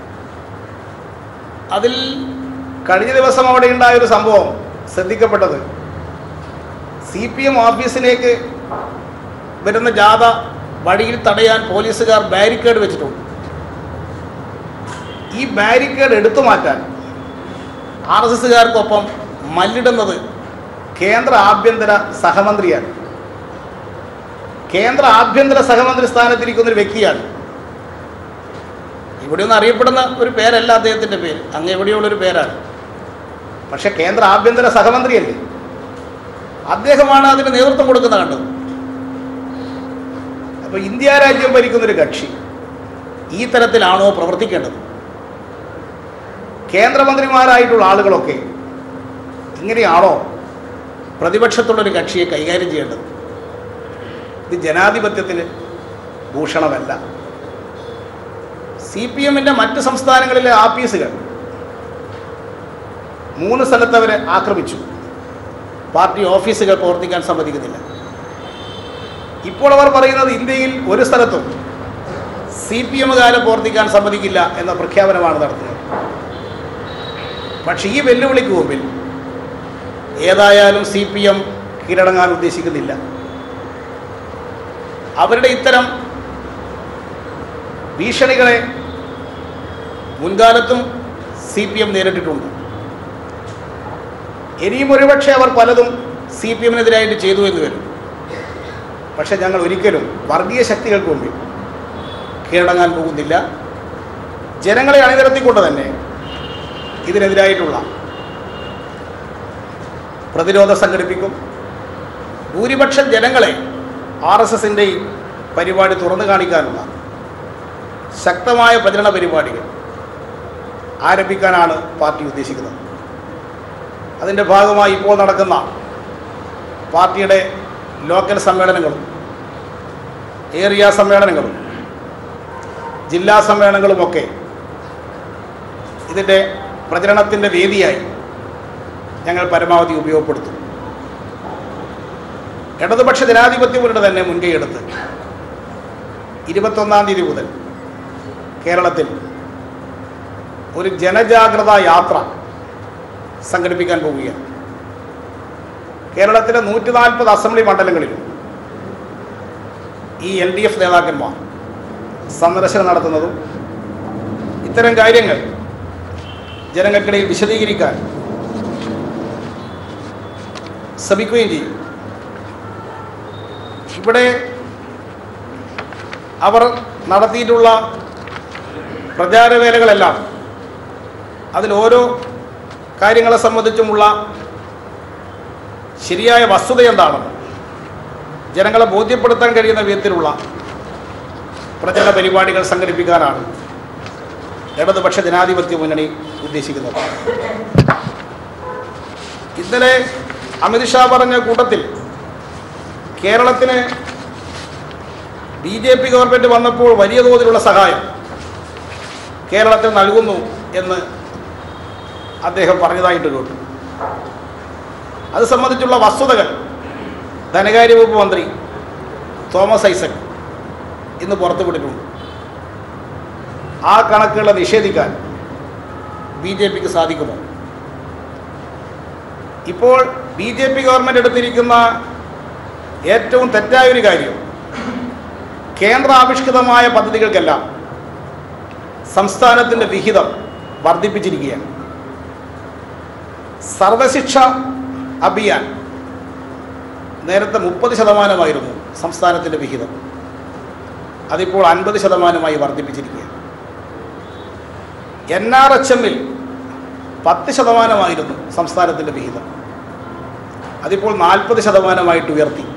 അതിൽ കഴിഞ്ഞ ദിവസം അവിടെ ഉണ്ടായ ഒരു സംഭവം ശ്രദ്ധിക്കപ്പെട്ടത് സി പി എം ഓഫീസിലേക്ക് വരുന്ന ജാഥ വഴിയിൽ തടയാൻ പോലീസുകാർ ബാരിക്കേഡ് വെച്ചിട്ടുണ്ട് ഈ ബാരിക്കേഡ് എടുത്തു മാറ്റാൻ ആർ എസ് എസുകാർക്കൊപ്പം മല്ലിടുന്നത് കേന്ദ്ര ആഭ്യന്തര സഹമന്ത്രിയാണ് കേന്ദ്ര ആഭ്യന്തര സഹമന്ത്രി സ്ഥാനത്തിരിക്കുന്ന ഒരു വ്യക്തിയാണ് ഇവിടെയൊന്നും അറിയപ്പെടുന്ന ഒരു പേരല്ല അദ്ദേഹത്തിൻ്റെ പേര് അങ്ങ് എവിടെയുള്ളൊരു പേരാണ് പക്ഷെ കേന്ദ്ര ആഭ്യന്തര സഹമന്ത്രിയല്ലേ അദ്ദേഹമാണ് അതിന് നേതൃത്വം കൊടുക്കുന്നത് കണ്ടത് അപ്പോൾ ഇന്ത്യ രാജ്യം ഭരിക്കുന്നൊരു കക്ഷി ഈ തരത്തിലാണോ പ്രവർത്തിക്കേണ്ടത് കേന്ദ്രമന്ത്രിമാരായിട്ടുള്ള ആളുകളൊക്കെ ഇങ്ങനെയാണോ പ്രതിപക്ഷത്തുള്ളൊരു കക്ഷിയെ കൈകാര്യം ചെയ്യേണ്ടത് ഇത് ജനാധിപത്യത്തിന് ഭൂഷണമല്ല സി പി എമ്മിൻ്റെ മറ്റ് സംസ്ഥാനങ്ങളിലെ ആഫീസുകൾ മൂന്ന് സ്ഥലത്ത് അവർ ആക്രമിച്ചു പാർട്ടി ഓഫീസുകൾ പ്രവർത്തിക്കാൻ സമ്മതിക്കുന്നില്ല ഇപ്പോൾ അവർ പറയുന്നത് ഇന്ത്യയിൽ ഒരു സ്ഥലത്തും സി പി എമ്മുകാരെ പ്രവർത്തിക്കാൻ സമ്മതിക്കില്ല എന്ന പ്രഖ്യാപനമാണ് നടത്തുന്നത് പക്ഷേ ഈ വെല്ലുവിളിക്ക് മുമ്പിൽ ഏതായാലും സി പി എം കീഴടങ്ങാൻ ഉദ്ദേശിക്കുന്നില്ല അവരുടെ ഇത്തരം ഭീഷണികളെ മുൻകാലത്തും സി പി എം നേരിട്ടിട്ടുണ്ട് ഇനിയും ഒരുപക്ഷെ അവർ പലതും സി പി എമ്മിനെതിരായിട്ട് ചെയ്തു എന്ന് വരും പക്ഷെ ഞങ്ങൾ ഒരിക്കലും വർഗീയ ശക്തികൾക്ക് മുമ്പിൽ കീഴടങ്ങാൻ പോകുന്നില്ല ജനങ്ങളെ അണിനിരത്തിക്കൊണ്ട് തന്നെ ഇതിനെതിരായിട്ടുള്ള പ്രതിരോധം സംഘടിപ്പിക്കും ഭൂരിപക്ഷം ജനങ്ങളെ ആർ എസ് എസിൻ്റെ ഈ പരിപാടി തുറന്നു കാണിക്കാനുള്ള ശക്തമായ പ്രചരണ പരിപാടികൾ ആരംഭിക്കാനാണ് പാർട്ടി ഉദ്ദേശിക്കുന്നത് അതിൻ്റെ ഭാഗമായി ഇപ്പോൾ നടക്കുന്ന പാർട്ടിയുടെ ലോക്കൽ സമ്മേളനങ്ങളും ഏരിയ സമ്മേളനങ്ങളും ജില്ലാ സമ്മേളനങ്ങളുമൊക്കെ ഇതിൻ്റെ പ്രചരണത്തിൻ്റെ വേദിയായി ഞങ്ങൾ പരമാവധി ഉപയോഗപ്പെടുത്തും ഇടതുപക്ഷ ജനാധിപത്യ മുന്നണി തന്നെ മുൻകൈയെടുത്ത് ഇരുപത്തൊന്നാം തീയതി മുതൽ കേരളത്തിൽ ഒരു ജനജാഗ്രത യാത്ര സംഘടിപ്പിക്കാൻ പോവുകയാണ് കേരളത്തിലെ നൂറ്റി നാൽപ്പത് അസംബ്ലി മണ്ഡലങ്ങളിലും ഈ എൽ ഡി എഫ് നേതാക്കന്മാർ സന്ദർശനം നടത്തുന്നതും ഇത്തരം കാര്യങ്ങൾ ജനങ്ങൾക്കിടയിൽ വിശദീകരിക്കാൻ ശ്രമിക്കുകയും ചെയ്യും ഇവിടെ അവർ നടത്തിയിട്ടുള്ള പ്രചാരവേലകളെല്ലാം അതിൽ ഓരോ കാര്യങ്ങളെ സംബന്ധിച്ചുമുള്ള ശരിയായ വസ്തുത എന്താണെന്ന് ജനങ്ങളെ ബോധ്യപ്പെടുത്താൻ കഴിയുന്ന വിധത്തിലുള്ള പ്രചരണ പരിപാടികൾ സംഘടിപ്പിക്കാനാണ് ഇടതുപക്ഷ ജനാധിപത്യ മുന്നണി ഉദ്ദേശിക്കുന്നത് ഇന്നലെ അമിത്ഷാ പറഞ്ഞ കൂട്ടത്തിൽ കേരളത്തിന് ബി ജെ പി ഗവൺമെൻറ് വന്നപ്പോൾ വലിയ തോതിലുള്ള സഹായം കേരളത്തിൽ നൽകുന്നു എന്ന് അദ്ദേഹം പറഞ്ഞതായിട്ട് കേട്ടു അത് സംബന്ധിച്ചുള്ള വസ്തുതകൾ ധനകാര്യ വകുപ്പ് മന്ത്രി തോമസ് ഐസക് ഇന്ന് പുറത്തുവിട്ടിട്ടുണ്ട് ആ കണക്കുകളെ നിഷേധിക്കാൻ ബി ജെ പിക്ക് സാധിക്കുമോ ഇപ്പോൾ ബി ജെ പി ഗവൺമെൻറ് എടുത്തിരിക്കുന്ന ഏറ്റവും തെറ്റായ ഒരു കാര്യം കേന്ദ്ര ആവിഷ്കൃതമായ പദ്ധതികൾക്കെല്ലാം സംസ്ഥാനത്തിൻ്റെ വിഹിതം വർദ്ധിപ്പിച്ചിരിക്കുകയാണ് സർവശിക്ഷ അഭിയാൻ നേരത്തെ മുപ്പത് ശതമാനമായിരുന്നു സംസ്ഥാനത്തിൻ്റെ വിഹിതം അതിപ്പോൾ അൻപത് ശതമാനമായി വർദ്ധിപ്പിച്ചിരിക്കുകയാണ് എൻ ആർ എച്ച് എമ്മിൽ പത്ത് ശതമാനമായിരുന്നു സംസ്ഥാനത്തിൻ്റെ വിഹിതം അതിപ്പോൾ നാൽപ്പത് ശതമാനമായിട്ട് ഉയർത്തി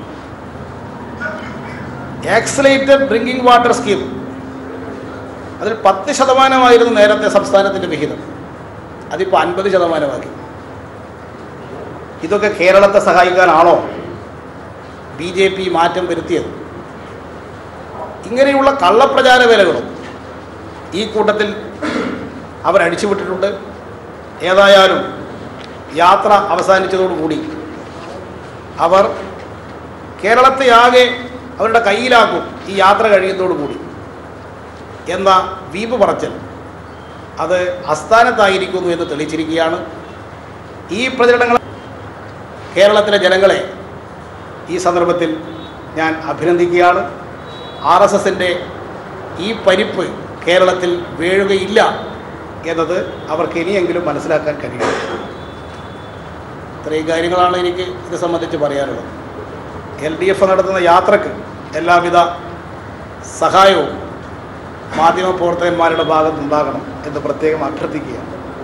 ആക്സലേറ്റഡ് ഡ്രിങ്കിങ് വാട്ടർ സ്കീം അതിൽ പത്ത് ശതമാനമായിരുന്നു നേരത്തെ സംസ്ഥാനത്തിൻ്റെ വിഹിതം അതിപ്പോൾ അൻപത് ശതമാനമാക്കി ഇതൊക്കെ കേരളത്തെ സഹായിക്കാനാണോ ബി ജെ പി മാറ്റം വരുത്തിയത് ഇങ്ങനെയുള്ള കള്ളപ്രചാര വേലകളും ഈ കൂട്ടത്തിൽ അവരടിച്ചുവിട്ടിട്ടുണ്ട് ഏതായാലും യാത്ര അവസാനിച്ചതോടുകൂടി അവർ കേരളത്തെ ആകെ അവരുടെ കയ്യിലാക്കും ഈ യാത്ര കഴിയുന്നതോടുകൂടി എന്ന വീമ്പ് പറച്ചൽ അത് അസ്ഥാനത്തായിരിക്കുന്നു എന്ന് തെളിയിച്ചിരിക്കുകയാണ് ഈ പ്രചരണങ്ങൾ കേരളത്തിലെ ജനങ്ങളെ ഈ സന്ദർഭത്തിൽ ഞാൻ അഭിനന്ദിക്കുകയാണ് ആർ എസ് എസിൻ്റെ ഈ പരിപ്പ് കേരളത്തിൽ വീഴുകയില്ല എന്നത് അവർക്ക് ഇനിയെങ്കിലും മനസ്സിലാക്കാൻ കഴിയും ഇത്രയും കാര്യങ്ങളാണ് എനിക്ക് ഇത് സംബന്ധിച്ച് പറയാനുള്ളത് എൽ ഡി എഫ് നടത്തുന്ന യാത്രക്ക് എല്ലാവിധ സഹായവും മാധ്യമപ്രവർത്തകന്മാരുടെ ഭാഗത്തുണ്ടാകണം എന്ന് പ്രത്യേകം അഭ്യർത്ഥിക്കുകയാണ്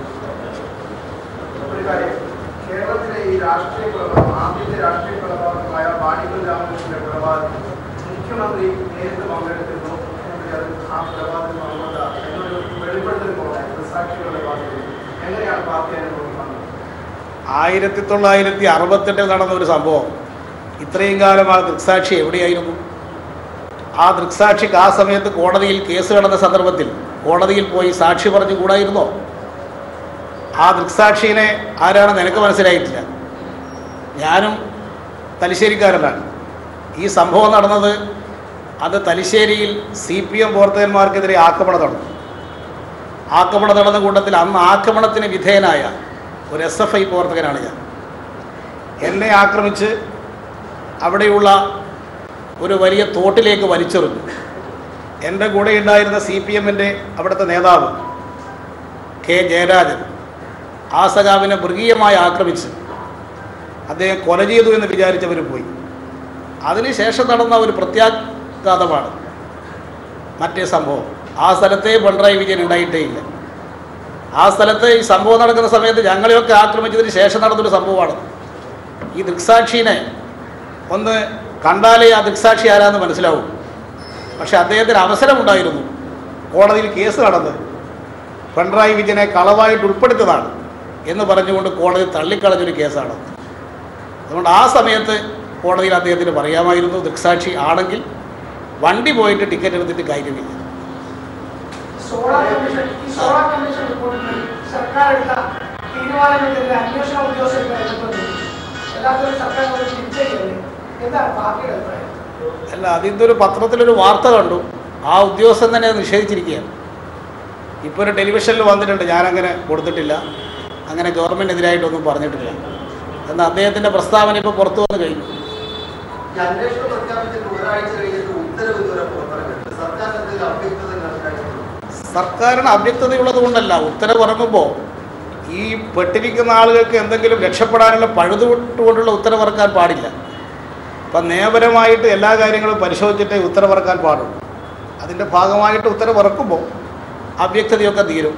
ഒരു കാര്യം കേരളത്തിലെ ഈ രാഷ്ട്രീയ കൊലപാതകം ആദ്യത്തെ രാഷ്ട്രീയ കൊലപാതകമായ വാടിക്കൽ രാമകൃഷ്ണന്റെ കൊലപാതകം മുഖ്യമന്ത്രി നേരിട്ട് പങ്കെടുത്തിരുന്നു എന്നുവെച്ചാൽ ആ കൊലപാതകം നടന്നത് എന്നൊരു വെളിപ്പെടുത്തൽ പോലെ സാക്ഷികളുടെ ഭാഗത്ത് എങ്ങനെയാണ് പാർട്ടി അതിനെ നോക്കിക്കാണുന്നത് ആയിരത്തി തൊള്ളായിരത്തി അറുപത്തെട്ടിൽ നടന്ന ഒരു സംഭവം ഇത്രയും കാലം ആ ദൃക്സാക്ഷി എവിടെയായിരുന്നു ആ ദൃക്സാക്ഷിക്ക് ആ സമയത്ത് കോടതിയിൽ കേസ് നടന്ന സന്ദർഭത്തിൽ കോടതിയിൽ പോയി സാക്ഷി പറഞ്ഞു കൂടായിരുന്നോ ആ ദൃക്സാക്ഷിനെ ആരാണ് നിനക്ക് മനസ്സിലായിട്ടില്ല ഞാനും തലശ്ശേരിക്കാരനാണ് ഈ സംഭവം നടന്നത് അത് തലശ്ശേരിയിൽ സി പി എം പ്രവർത്തകന്മാർക്കെതിരെ ആക്രമണം നടന്നു ആക്രമണം നടന്ന കൂട്ടത്തിൽ അന്ന് ആക്രമണത്തിന് വിധേയനായ ഒരു എസ് എഫ് ഐ പ്രവർത്തകനാണ് ഞാൻ എന്നെ ആക്രമിച്ച് അവിടെയുള്ള ഒരു വലിയ തോട്ടിലേക്ക് വലിച്ചെറിഞ്ഞു എൻ്റെ കൂടെ ഉണ്ടായിരുന്ന സി പി എമ്മിൻ്റെ അവിടുത്തെ നേതാവ് കെ ജയരാജൻ ആ സഖാവിനെ മൃഗീയമായി ആക്രമിച്ച് അദ്ദേഹം കൊല ചെയ്തു എന്ന് വിചാരിച്ചവർ പോയി അതിനുശേഷം നടന്ന ഒരു പ്രത്യാഘാതമാണ് മറ്റേ സംഭവം ആ സ്ഥലത്തെ പിണറായി വിജയൻ ഉണ്ടായിട്ടേ ഇല്ല ആ സ്ഥലത്ത് ഈ സംഭവം നടക്കുന്ന സമയത്ത് ഞങ്ങളെയൊക്കെ ആക്രമിച്ചതിന് ശേഷം നടന്നൊരു സംഭവമാണ് ഈ ദൃക്സാക്ഷിനെ ഒന്ന് കണ്ടാലേ ആ ദൃക്സാക്ഷി ആരാന്ന് മനസ്സിലാവും പക്ഷെ അദ്ദേഹത്തിന് അവസരമുണ്ടായിരുന്നു കോടതിയിൽ കേസ് നടന്ന് പിണറായി വിജയനെ കളവായിട്ട് ഉൾപ്പെടുത്തതാണ് എന്ന് പറഞ്ഞുകൊണ്ട് കോടതി തള്ളിക്കളഞ്ഞൊരു കേസാണ് അതുകൊണ്ട് ആ സമയത്ത് കോടതിയിൽ അദ്ദേഹത്തിന് പറയാമായിരുന്നു ദൃക്സാക്ഷി ആണെങ്കിൽ വണ്ടി പോയിട്ട് ടിക്കറ്റ് എടുത്തിട്ട് കാര്യമില്ല സോളാർ കമ്മീഷൻ ഈ സോളാർ കമ്മീഷൻ റിപ്പോർട്ടിൽ സർക്കാർ എടുത്ത തീരുമാനങ്ങൾക്കെതിരെ അന്വേഷണ ഉദ്യോഗസ്ഥർക്ക് ബന്ധപ്പെട്ടു എല്ലാത്തിനും സർക്കാർ ഒരു തിരിച്ചറിയല്ലേ എന്താണ് പാർട്ടിയുടെ അഭിപ്രായം അല്ല അതിൻ്റെ ഒരു പത്രത്തിലൊരു വാർത്ത കണ്ടു ആ ഉദ്യോഗസ്ഥൻ തന്നെ അത് നിഷേധിച്ചിരിക്കുകയാണ് ഇപ്പോൾ ഒരു ടെലിവിഷനിൽ വന്നിട്ടുണ്ട് ഞാനങ്ങനെ കൊടുത്തിട്ടില്ല അങ്ങനെ ഗവൺമെൻറ്റിനെതിരായിട്ടൊന്നും പറഞ്ഞിട്ടില്ല എന്നാൽ അദ്ദേഹത്തിൻ്റെ പ്രസ്താവന ഇപ്പോൾ പുറത്തു വന്ന് കഴിഞ്ഞു ഈ അന്വേഷണം പ്രഖ്യാപിച്ചിട്ട് ഒരാഴ്ച കഴിഞ്ഞിട്ട് ഉത്തരവ് ഇതുവരെ പുറത്തിറങ്ങിയിട്ടുണ്ട് സർക്കാർ എന്തെങ്കിലും അവ്യക്തത ഉണ്ടായിട്ടുണ്ടോ സർക്കാരിന് അവ്യക്തതയുള്ളത് കൊണ്ടല്ല ഉത്തരവ് ഇറങ്ങുമ്പോൾ ഈ പെട്ടിരിക്കുന്ന ആളുകൾക്ക് എന്തെങ്കിലും രക്ഷപ്പെടാനുള്ള പഴുതുകൊണ്ടുള്ള ഉത്തരവിറക്കാൻ പാടില്ല അപ്പം നിയമപരമായിട്ട് എല്ലാ കാര്യങ്ങളും പരിശോധിച്ചിട്ടേ ഉത്തരവിറക്കാൻ പാടുള്ളൂ അതിൻ്റെ ഭാഗമായിട്ട് ഉത്തരവിറക്കുമ്പോൾ അവ്യക്തതയൊക്കെ തീരും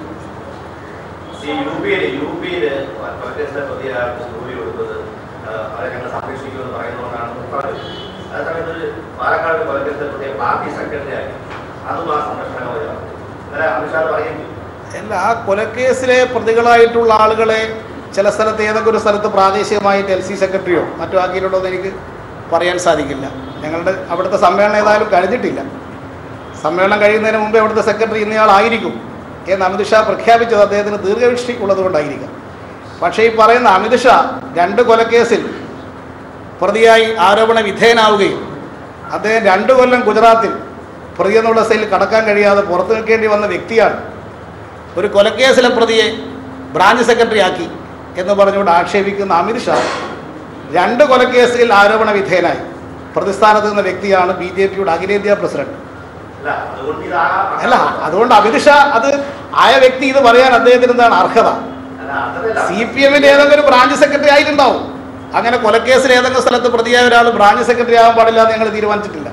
ഈ യു പിയിൽ യു പിയിൽ കോൺഗ്രസിന്റെ പ്രതിയാൾക്ക് ജോലി കൊടുത്തത് ആ, അവരെ ഞങ്ങൾ സംരക്ഷിക്കുമെന്ന് പറയുന്നതുകൊണ്ടാണ് പറഞ്ഞത് അതേസമയത്ത് ഒരു പാലക്കാട് കോൺഗ്രസിന്റെ പ്രതിയെ പാർട്ടി സെക്രട്ടറി ആക്കി അതും ആ സംരക്ഷണമാണ് ഇന്നലെ അമിത്ഷാ പറയുന്നു അല്ല ആ കൊലക്കേസിലെ പ്രതികളായിട്ടുള്ള ആളുകളെ ചില സ്ഥലത്ത് ഏതൊക്കെ ഒരു സ്ഥലത്ത് പ്രാദേശികമായിട്ട് എൽ സി സെക്രട്ടറിയോ മറ്റോ ആക്കിയിട്ടുണ്ടോ എന്ന് എനിക്ക് പറയാൻ സാധിക്കില്ല ഞങ്ങളുടെ അവിടുത്തെ സമ്മേളനം ഏതായാലും കഴിഞ്ഞിട്ടില്ല സമ്മേളനം കഴിയുന്നതിന് മുമ്പേ അവിടുത്തെ സെക്രട്ടറി ഇന്നയാളായിരിക്കും എന്ന് അമിത്ഷാ പ്രഖ്യാപിച്ചത് അദ്ദേഹത്തിന് ദീർഘദൃഷ്ടി ഉള്ളതുകൊണ്ടായിരിക്കാം പക്ഷേ ഈ പറയുന്ന അമിത്ഷാ രണ്ട് കൊലക്കേസിൽ പ്രതിയായി ആരോപണ വിധേയനാവുകയും അദ്ദേഹം രണ്ട് കൊല്ലം ഗുജറാത്തിൽ പ്രതി എന്നുള്ള സ്ഥയിൽ കടക്കാൻ കഴിയാതെ പുറത്തു നിൽക്കേണ്ടി വന്ന വ്യക്തിയാണ് ഒരു കൊലക്കേസിലെ പ്രതിയെ ബ്രാഞ്ച് സെക്രട്ടറി ആക്കി എന്ന് പറഞ്ഞുകൊണ്ട് ആക്ഷേപിക്കുന്ന അമിത്ഷാ രണ്ട് കൊലക്കേസിൽ ആരോപണ വിധേയനായി പ്രതിസ്ഥാനത്ത് നിന്ന വ്യക്തിയാണ് ബി ജെ പിയുടെ അഖിലേന്ത്യാ പ്രസിഡന്റ് അല്ല അതുകൊണ്ട് ഇത് ആ അല്ല അതുകൊണ്ട് അമിത്ഷാ അത് ആയ വ്യക്തി ഇത് പറയാൻ അദ്ദേഹത്തിന് എന്താണ് അർഹത അല്ല അതല്ല സി പി എമ്മിന്റെ ഏതെങ്കിലും ഒരു ബ്രാഞ്ച് സെക്രട്ടറി ആയിട്ടുണ്ടാവും അങ്ങനെ കൊലക്കേസിൽ ഏതെങ്കിലും സ്ഥലത്ത് പ്രതിയായ ഒരാൾ ബ്രാഞ്ച് സെക്രട്ടറി ആകാൻ പാടില്ല എന്ന് ഞങ്ങൾ തീരുമാനിച്ചിട്ടില്ല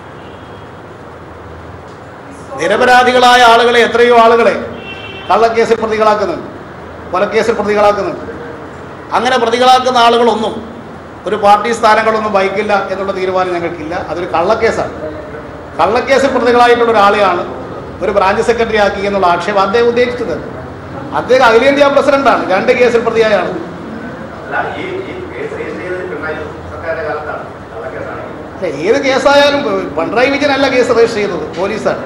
നിരപരാധികളായ ആളുകളെ എത്രയോ ആളുകളെ കള്ളക്കേസിൽ പ്രതികളാക്കുന്നുണ്ട് കൊലക്കേസിൽ പ്രതികളാക്കുന്നുണ്ട് അങ്ങനെ പ്രതികളാക്കുന്ന ആളുകളൊന്നും ഒരു പാർട്ടി സ്ഥാനങ്ങളൊന്നും വഹിക്കില്ല എന്നുള്ള തീരുമാനം ഞങ്ങൾക്കില്ല അതൊരു കള്ളക്കേസാണ് കള്ളക്കേസിൽ പ്രതികളായിട്ടുള്ള ഒരാളെയാണ് ഒരു ബ്രാഞ്ച് സെക്രട്ടറി ആക്കി എന്നുള്ള ആക്ഷേപം അദ്ദേഹം ഉദ്ദേശിച്ചത് അദ്ദേഹം അഖിലേന്ത്യാ പ്രസിഡന്റാണ് രണ്ട് കേസിൽ പ്രതിയായ ആൾ അല്ല ഈ ഈ കേസ് രജിസ്റ്റർ ചെയ്തത് പിണറായി സർക്കാരിന്റെ കാലത്താണ് കള്ളക്കേസാണെങ്കിൽ അല്ല ഏത് കേസായാലും പിണറായി വിജയനല്ല കേസ് രജിസ്റ്റർ ചെയ്തത് പോലീസാണ്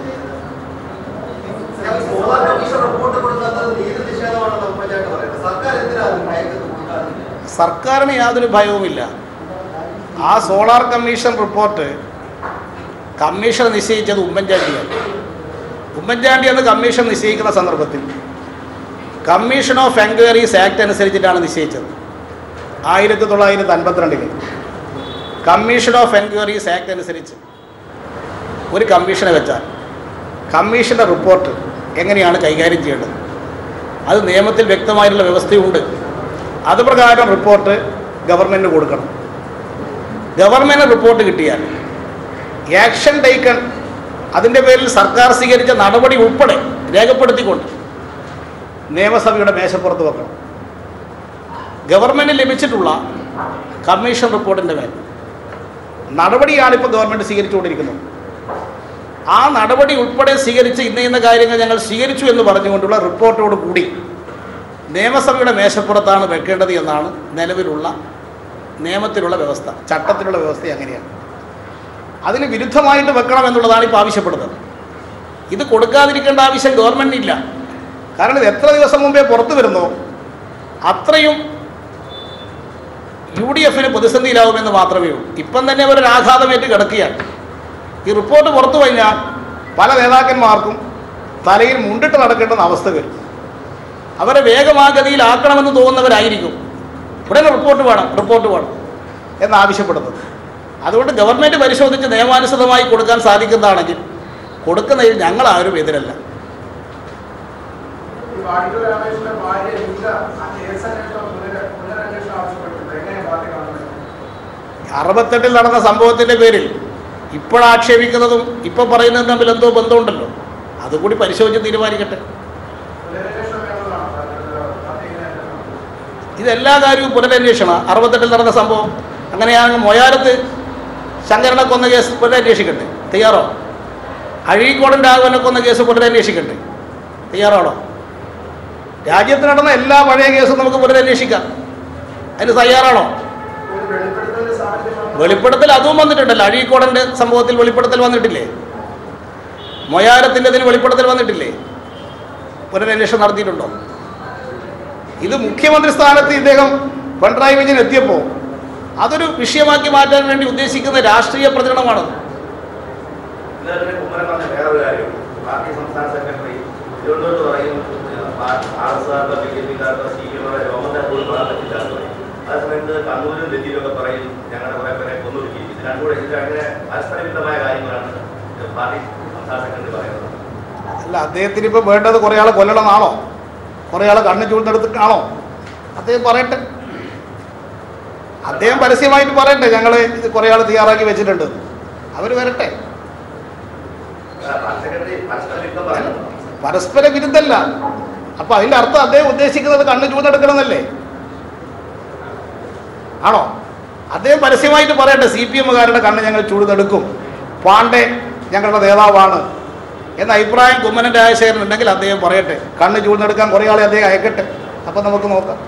സോളാർ കമ്മീഷൻ റിപ്പോർട്ട് കൊടുക്കാത്തത് നീതി നിഷേധമാണെന്ന് ഉമ്മൻചാണ്ടി പറയുന്നത് സർക്കാർ എന്തിനാണ് ഭയക്കുന്നത് കൊടുക്കാത്തത് സർക്കാരിന് യാതൊരു ഭയവുമില്ല ആ സോളാർ കമ്മീഷൻ റിപ്പോർട്ട് കമ്മീഷൻ നിശ്ചയിച്ചത് ഉമ്മൻചാണ്ടിയാണ് ഉമ്മൻചാണ്ടി എന്ന് കമ്മീഷൻ നിശ്ചയിക്കുന്ന സന്ദർഭത്തിൽ കമ്മീഷൻ ഓഫ് എൻക്വയറീസ് ആക്ട് അനുസരിച്ചിട്ടാണ് നിശ്ചയിച്ചത് ആയിരത്തി തൊള്ളായിരത്തി അൻപത്തിരണ്ടിൽ കമ്മീഷൻ ഓഫ് എൻക്വയറീസ് ആക്ട് അനുസരിച്ച് ഒരു കമ്മീഷനെ വെച്ചാൽ കമ്മീഷൻ്റെ റിപ്പോർട്ട് എങ്ങനെയാണ് കൈകാര്യം ചെയ്യേണ്ടത് അത് നിയമത്തിൽ വ്യക്തമായിട്ടുള്ള വ്യവസ്ഥയുണ്ട് അത് പ്രകാരം റിപ്പോർട്ട് ഗവൺമെൻറ് കൊടുക്കണം ഗവൺമെൻറ് റിപ്പോർട്ട് കിട്ടിയാൽ ആക്ഷൻ ടേക്കൺ അതിൻ്റെ പേരിൽ സർക്കാർ സ്വീകരിച്ച നടപടി ഉൾപ്പെടെ രേഖപ്പെടുത്തിക്കൊണ്ട് നിയമസഭയുടെ മേശപ്പുറത്ത് വെക്കണം ഗവൺമെൻറ് ലഭിച്ചിട്ടുള്ള കമ്മീഷൻ റിപ്പോർട്ടിൻ്റെ മേൽ നടപടിയാണ് ഇപ്പോൾ ഗവൺമെൻറ് സ്വീകരിച്ചുകൊണ്ടിരിക്കുന്നത് ആ നടപടി ഉൾപ്പെടെ സ്വീകരിച്ച് ഇന്ന ഇന്ന കാര്യങ്ങൾ ഞങ്ങൾ സ്വീകരിച്ചു എന്ന് പറഞ്ഞുകൊണ്ടുള്ള റിപ്പോർട്ടോട് കൂടി നിയമസഭയുടെ മേശപ്പുറത്താണ് വെക്കേണ്ടത് എന്നാണ് നിലവിലുള്ള നിയമത്തിലുള്ള വ്യവസ്ഥ ചട്ടത്തിലുള്ള വ്യവസ്ഥ അങ്ങനെയാണ് അതിന് വിരുദ്ധമായിട്ട് വെക്കണം എന്നുള്ളതാണ് ഇപ്പോൾ ആവശ്യപ്പെടുന്നത് ഇത് കൊടുക്കാതിരിക്കേണ്ട ആവശ്യം ഗവൺമെൻറ്റിനില്ല കാരണം ഇത് എത്ര ദിവസം മുമ്പേ പുറത്തു വരുന്നോ അത്രയും യു ഡി എഫിന് പ്രതിസന്ധിയിലാവുമെന്ന് മാത്രമേ ഉള്ളൂ ഇപ്പം തന്നെ അവരൊരു ആഘാതമേറ്റ് കിടക്കുകയാണ് ഈ റിപ്പോർട്ട് പുറത്തു കഴിഞ്ഞാൽ പല നേതാക്കന്മാർക്കും തലയിൽ മുണ്ടിട്ട് നടക്കേണ്ടുന്ന അവസ്ഥ വരും അവരെ വേഗമാഗതിയിലാക്കണമെന്ന് തോന്നുന്നവരായിരിക്കും ഉടനെ റിപ്പോർട്ട് വേണം റിപ്പോർട്ട് വേണം എന്നാവശ്യപ്പെടുന്നത് അതുകൊണ്ട് ഗവൺമെൻറ് പരിശോധിച്ച് നിയമാനുസൃതമായി കൊടുക്കാൻ സാധിക്കുന്നതാണെങ്കിൽ കൊടുക്കുന്നതിൽ ഞങ്ങളാരും എതിരല്ല ഈ വാടിക്കൽ രാമേശ്വരന്റെ ഭാര്യ ലീല ആ കേസ് അന്വേഷണം പുനര പുനരന്വേഷണം ആവശ്യപ്പെട്ടിട്ടുണ്ട് എങ്ങനെ പാർട്ടി കാണുന്നത് അറുപത്തെട്ടിൽ നടന്ന സംഭവത്തിൻ്റെ പേരിൽ ഇപ്പോഴാക്ഷേപിക്കുന്നതും ഇപ്പം പറയുന്നതും തമ്മിൽ എന്തോ ബന്ധമുണ്ടല്ലോ അതുകൂടി പരിശോധിച്ച് തീരുമാനിക്കട്ടെ പുനരന്വേഷണം വേണമെന്നാണ് പാർട്ടി ഇങ്ങനെ കാണുന്നത്. ഇതെല്ലാ കാര്യവും പുനരന്വേഷണം അറുപത്തെട്ടിൽ നടന്ന സംഭവം അങ്ങനെയാണെങ്കിൽ മൊയാരത്ത് ശങ്കരനെ കൊന്ന കേസ് പുനരന്വേഷിക്കണ്ടേ തയ്യാറോ അഴീക്കോടൻ രാഘവനെ കൊന്ന കേസ് പുനരന്വേഷിക്കണ്ടേ തയ്യാറാണോ രാജ്യത്ത് നടന്ന എല്ലാ പഴയ കേസും നമുക്ക് പുനരന്വേഷിക്കാം അതിന് തയ്യാറാണോ ഒരു വെളിപ്പെടുത്തലിന്റെ സാഹചര്യം വന്നപ്പോൾ വെളിപ്പെടുത്തൽ അതും വന്നിട്ടുണ്ടല്ലോ അഴീക്കോടൻ്റെ സംഭവത്തിൽ വെളിപ്പെടുത്തൽ വന്നിട്ടില്ലേ മൊയാരത്തിൻ്റെതിന് വെളിപ്പെടുത്തൽ വന്നിട്ടില്ലേ പുനരന്വേഷണം നടത്തിയിട്ടുണ്ടോ ഇത് മുഖ്യമന്ത്രി സ്ഥാനത്ത് ഇദ്ദേഹം പിണറായി വിജയൻ എത്തിയപ്പോൾ അതൊരു വിഷയമാക്കി മാറ്റാൻ വേണ്ടി ഉദ്ദേശിക്കുന്ന രാഷ്ട്രീയ പ്രചരണമാണ് ഇന്നലെ കുമ്മനം പറഞ്ഞ വേറൊരു കാര്യം പാർട്ടി സംസ്ഥാന സെക്രട്ടറി തിരുവനന്തപുരത്ത് പറയും ആർ എസ് ആറിന്റെ ബി ജെ പിക്കാരുടെ സി പി എമ്മിന്റെ രോമത്തെ പോലും പറയാൻ പറ്റില്ല എന്ന് പറയും അതേസമയത്ത് കണ്ണൂരും ഡൽഹിയിലൊക്കെ പറയും ഞങ്ങളുടെ കുറെ പേരെ കൊന്നൊടുക്കി ഇത് രണ്ടും കൂടെ ഇത് അങ്ങനെ പരസ്പരവിരുദ്ധമായ കാര്യങ്ങളാണ് പാർട്ടി സംസ്ഥാന സെക്രട്ടറി പറയുന്നത് അല്ല അദ്ദേഹത്തിന് ഇപ്പോൾ വേണ്ടത് കുറേ ആളെ കൊല്ലണമെന്നാണോ കുറേ ആളെ കണ്ണ് ചൂണ്ടെടുത്തിട്ടാണോ അദ്ദേഹം പറയട്ടെ അദ്ദേഹം പരസ്യമായിട്ട് പറയട്ടെ ഞങ്ങൾ ഇത് കുറേ ആൾ തയ്യാറാക്കി വെച്ചിട്ടുണ്ട് അവർ വരട്ടെ പാർട്ടി സെക്രട്ടറി പരസ്പരവിരുദ്ധം പറയുന്നത് പരസ്പര വിരുദ്ധല്ല അപ്പൊ അതിന്റെ അർത്ഥം അദ്ദേഹം ഉദ്ദേശിക്കുന്നത് കണ്ണ് ചൂണ്ടെടുക്കണമെന്നല്ലേ ആണോ അദ്ദേഹം പരസ്യമായിട്ട് പറയട്ടെ സി പി എമ്മുകാരുടെ കണ്ണ് ഞങ്ങൾ ചൂടുന്നെടുക്കും പാണ്ഡെ ഞങ്ങളുടെ നേതാവാണ് എന്ന അഭിപ്രായം കുമ്മനന്റെ രാജശേഖരൻ ഉണ്ടെങ്കിൽ അദ്ദേഹം പറയട്ടെ കണ്ണ് ചൂടുന്നെടുക്കാൻ കുറേ ആളെ അദ്ദേഹം അയക്കട്ടെ അപ്പം നമുക്ക് നോക്കാം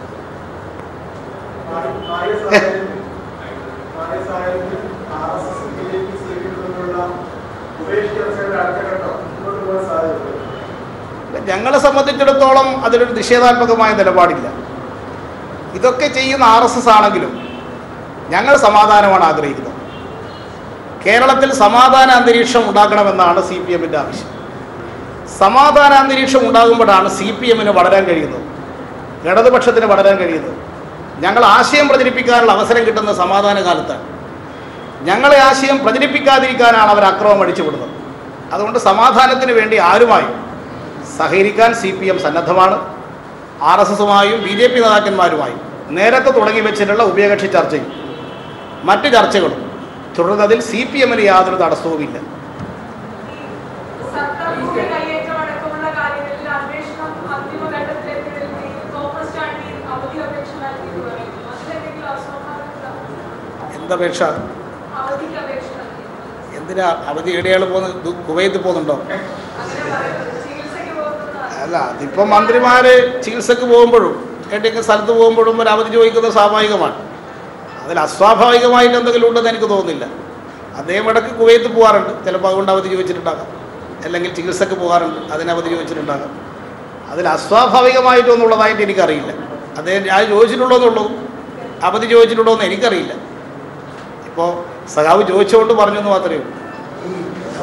ഭാര്യ സാഹചര്യം ഭാര്യ സാഹചര്യം R S S B J P C P തമ്മിലുള്ള ഉപേക്ഷ ചർച്ചയുടെ അടുത്ത ഘട്ടം മുന്നോട്ട് പോകാൻ സാധ്യതയുണ്ട് ഞങ്ങളെ സംബന്ധിച്ചിടത്തോളം അതിലൊരു നിഷേധാത്മകമായ നിലപാടില്ല ഇതൊക്കെ ചെയ്യുന്ന ആർ എസ് എസ് ആണെങ്കിലും ഞങ്ങൾ സമാധാനമാണ് ആഗ്രഹിക്കുന്നത് കേരളത്തിൽ സമാധാന അന്തരീക്ഷം ഉണ്ടാക്കണമെന്നാണ് സി പി എമ്മിൻ്റെ ആവശ്യം സമാധാന അന്തരീക്ഷം ഉണ്ടാകുമ്പോഴാണ് സി പി എമ്മിന് വളരാൻ കഴിയുന്നത് ഇടതുപക്ഷത്തിന് വളരാൻ കഴിയുന്നത് ഞങ്ങൾ ആശയം പ്രചരിപ്പിക്കാനുള്ള അവസരം കിട്ടുന്ന സമാധാന കാലത്താണ് ഞങ്ങളെ ആശയം പ്രചരിപ്പിക്കാതിരിക്കാനാണ് അവർ അക്രമം അടിച്ചുവിടുന്നത് അതുകൊണ്ട് സമാധാനത്തിന് വേണ്ടി ആരുമായും സഹകരിക്കാൻ സി പി എം സന്നദ്ധമാണ് ആർ എസ് എസുമായും ബി ജെ പി നേതാക്കന്മാരുമായും നേരത്തെ തുടങ്ങി വെച്ചിട്ടുള്ള ഉഭയകക്ഷി ചർച്ചയും മറ്റ് ചർച്ചകളും തുടർന്നതിൽ സി പി എമ്മിന് യാതൊരു തടസ്സവുമില്ല സർക്കാർ ഭൂമി കയ്യേറ്റം അടക്കമുള്ള കാര്യങ്ങളിൽ അന്വേഷണം അന്തിമഘട്ടത്തിലെത്തി തോമസ് ചാണ്ടി അവധി അപേക്ഷ നൽകിയെന്ന് പറയുന്നു അതിലെന്തെങ്കിലും അസ്വാഭാവികത എന്തപേക്ഷ അവധിക്ക് അപേക്ഷ നൽകി എന്തിനാ അവധി എവിടെയാൾ പോകുന്നത് ദു- കുവൈത്തിൽ പോകുന്നുണ്ടോ അങ്ങനെ പറയുന്നത് ചികിത്സയ്ക്ക് പോകുന്നതാണ് അല്ല അതിപ്പം മന്ത്രിമാർ ചികിത്സക്ക് പോകുമ്പോഴും എവിടെയൊക്കെ സ്ഥലത്ത് പോകുമ്പോഴും ഒരു അവധി ചോദിക്കുന്നത് സ്വാഭാവികമാണ് അതിൽ അസ്വാഭാവികമായിട്ട് എന്തെങ്കിലും ഉണ്ടെന്ന് എനിക്ക് തോന്നുന്നില്ല അദ്ദേഹം ഇടയ്ക്ക് കുവൈത്ത് പോകാറുണ്ട് ചിലപ്പോൾ അതുകൊണ്ട് അവധി ചോദിച്ചിട്ടുണ്ടാകാം അല്ലെങ്കിൽ ചികിത്സക്ക് പോകാറുണ്ട് അതിന് അവധി ചോദിച്ചിട്ടുണ്ടാകാം അതിൽ അസ്വാഭാവികമായിട്ടൊന്നുള്ളതായിട്ട് എനിക്കറിയില്ല അദ്ദേഹം ഞാൻ ചോദിച്ചിട്ടുള്ളൂ എന്നുള്ളൂ അവധി ചോദിച്ചിട്ടുണ്ടോ എന്ന് എനിക്കറിയില്ല ഇപ്പോൾ സഖാവ് ചോദിച്ചുകൊണ്ട് പറഞ്ഞു എന്ന് മാത്രമേ ഉള്ളൂ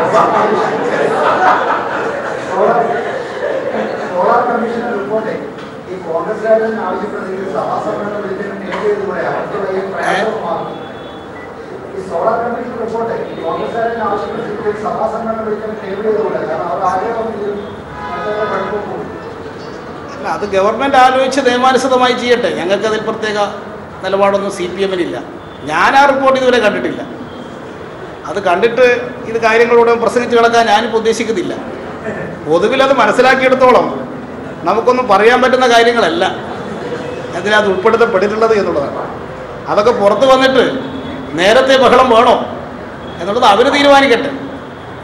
സോളാർ കമ്മീഷന്റെ റിപ്പോർട്ട് ഈ കോൺഗ്രസ്സുകാരൻ ആവശ്യപ്പെടുന്നെങ്കിൽ സഭാ സമ്മേളനം വിളിച്ചിട്ട് ടേക്ക് ചെയ്തുകൂടെ അവർക്ക് വലിയ പ്രയാസമാകും ഈ സോളാർ കമ്മീഷൻ റിപ്പോർട്ട് ഈ കോൺഗ്രസ്സുകാരൻ ആവശ്യപ്പെടുന്നെങ്കിൽ സഭാ സമ്മേളനം വിളിച്ചിട്ട് ടേബിൾ ചെയ്തുകൂടെ കാരണം അവർ ആഗ്രഹം മറ്റവരുടെ പഠിപ്പ് പോകും അല്ല അത് ഗവൺമെൻറ് ആലോചിച്ച് നിയമാനുസൃതമായി ചെയ്യട്ടെ ഞങ്ങൾക്കതിൽ പ്രത്യേക നിലപാടൊന്നും സി പി എമ്മിനില്ല ഞാൻ ആ റിപ്പോർട്ട് ഇതുവരെ കണ്ടിട്ടില്ല അത് കണ്ടിട്ട് ഇത് കാര്യങ്ങളോട് പ്രസംഗിച്ച് കിടക്കാൻ ഞാനിപ്പോൾ ഉദ്ദേശിക്കുന്നില്ല പൊതുവിൽ അത് മനസ്സിലാക്കിയെടുത്തോളം നമുക്കൊന്നും പറയാൻ പറ്റുന്ന കാര്യങ്ങളല്ല അതിനകത്ത് ഉൾപ്പെടുത്തപ്പെട്ടിട്ടുള്ളത് എന്നുള്ളതാണ് അതൊക്കെ പുറത്ത് വന്നിട്ട് നേരത്തെ ബഹളം വേണോ എന്നുള്ളത് അവർ തീരുമാനിക്കട്ടെ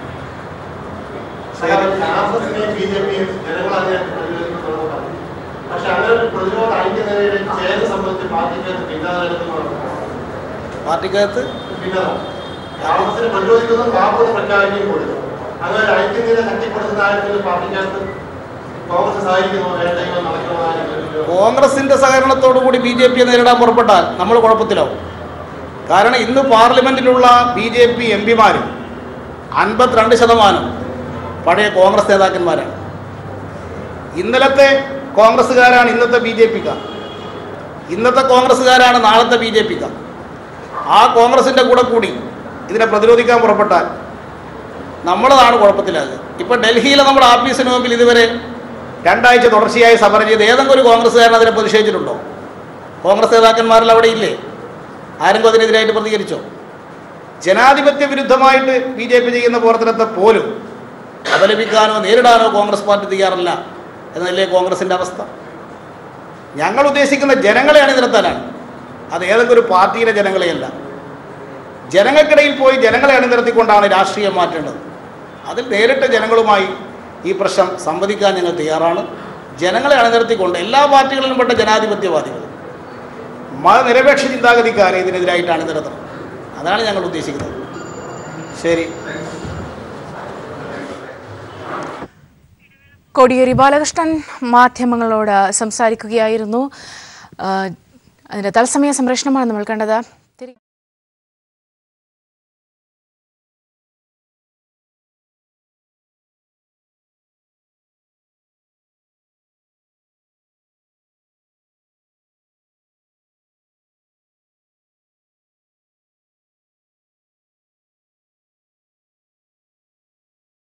ആർ എസ് എസിനെയും ബി ജെ പിയും ജനങ്ങളറിയാൻ പക്ഷെ അങ്ങനെ ഒരു പ്രതിരോധ ഐക്യനിലയുടെ ചേര് സംബന്ധിച്ച് പാർട്ടിക്കകത്ത് ഭിന്നത നടത്തുന്നതാണ് പാർട്ടിക്കകത്ത് ഭിന്നത കോൺഗ്രസിനെ പ്രതിരോധിക്കുന്നത് വാപ്പത് പ്രഖ്യാപിക്കുകയും കൊടുക്കും അങ്ങനെ ഒരു ഐക്യനില ശക്തിപ്പെടുത്തുന്ന കാര്യത്തിൽ പാർട്ടിക്കകത്ത് കോൺഗ്രസ് സഹായിക്കുന്നോ വേണ്ടയോ നടക്കണോ ആരെങ്കിലും കോൺഗ്രസിന്റെ സഹകരണത്തോടു കൂടി ബി ജെ പിയെ നേരിടാൻ പുറപ്പെട്ടാൽ നമ്മൾ കുഴപ്പത്തിലാവും കാരണം ഇന്ന് പാർലമെന്റിലുള്ള ബി ജെ പി എം പിമാരും അൻപത്തിരണ്ട് ശതമാനം പഴയ കോൺഗ്രസ് നേതാക്കന്മാരാണ് ഇന്നലത്തെ കോൺഗ്രസ്സുകാരാണ് ഇന്നത്തെ ബി ജെ പിക്കാർ ഇന്നത്തെ കോൺഗ്രസ്സുകാരാണ് നാളത്തെ ബി ജെ പിക്കാർ ആ കോൺഗ്രസിൻ്റെ കൂടെ കൂടി ഇതിനെ പ്രതിരോധിക്കാൻ പുറപ്പെട്ടാൽ നമ്മളതാണ് കുഴപ്പത്തിലാകുക ഇപ്പം ഡൽഹിയിലെ നമ്മുടെ ആഫീസിന് മുമ്പിൽ ഇതുവരെ രണ്ടാഴ്ച തുടർച്ചയായി സമരം ചെയ്ത് ഏതെങ്കിലും ഒരു കോൺഗ്രസ്സുകാരൻ അതിനെ പ്രതിഷേധിച്ചിട്ടുണ്ടോ കോൺഗ്രസ് നേതാക്കന്മാരിൽ അവിടെ ഇല്ലേ ആരെങ്കിലും അതിനെതിരായിട്ട് പ്രതികരിച്ചോ ജനാധിപത്യ വിരുദ്ധമായിട്ട് ബി ജെ പി ചെയ്യുന്ന പ്രവർത്തനത്തെ പോലും അപലപിക്കാനോ നേരിടാനോ കോൺഗ്രസ് പാർട്ടി തയ്യാറല്ല എന്നല്ലേ കോൺഗ്രസിൻ്റെ അവസ്ഥ ഞങ്ങൾ ഉദ്ദേശിക്കുന്ന ജനങ്ങളെ അണിനിരത്താനാണ് അത് ഏതെങ്കിലും ഒരു പാർട്ടിയിലെ ജനങ്ങളെയല്ല ജനങ്ങൾക്കിടയിൽ പോയി ജനങ്ങളെ അണിനിരത്തിക്കൊണ്ടാണ് രാഷ്ട്രീയം മാറ്റേണ്ടത് അതിൽ നേരിട്ട് ജനങ്ങളുമായി ഈ പ്രശ്നം സംവദിക്കാൻ ഞങ്ങൾ തയ്യാറാണ് ജനങ്ങളെ അണിനിരത്തിക്കൊണ്ട് എല്ലാ പാർട്ടികളിലും പെട്ട ജനാധിപത്യവാദികൾ മതനിരപേക്ഷ ചിന്താഗതിക്കാരെ ഇതിനെതിരായിട്ട് അണിനിരത്തണം അതാണ് ഞങ്ങൾ ഉദ്ദേശിക്കുന്നത് ശരി കോടിയേരി ബാലകൃഷ്ണൻ മാധ്യമങ്ങളോട് സംസാരിക്കുകയായിരുന്നു ആ, അതിന്റെ തത്സമയ സംപ്രേഷണമാണ് നമ്മൾ കണ്ടത്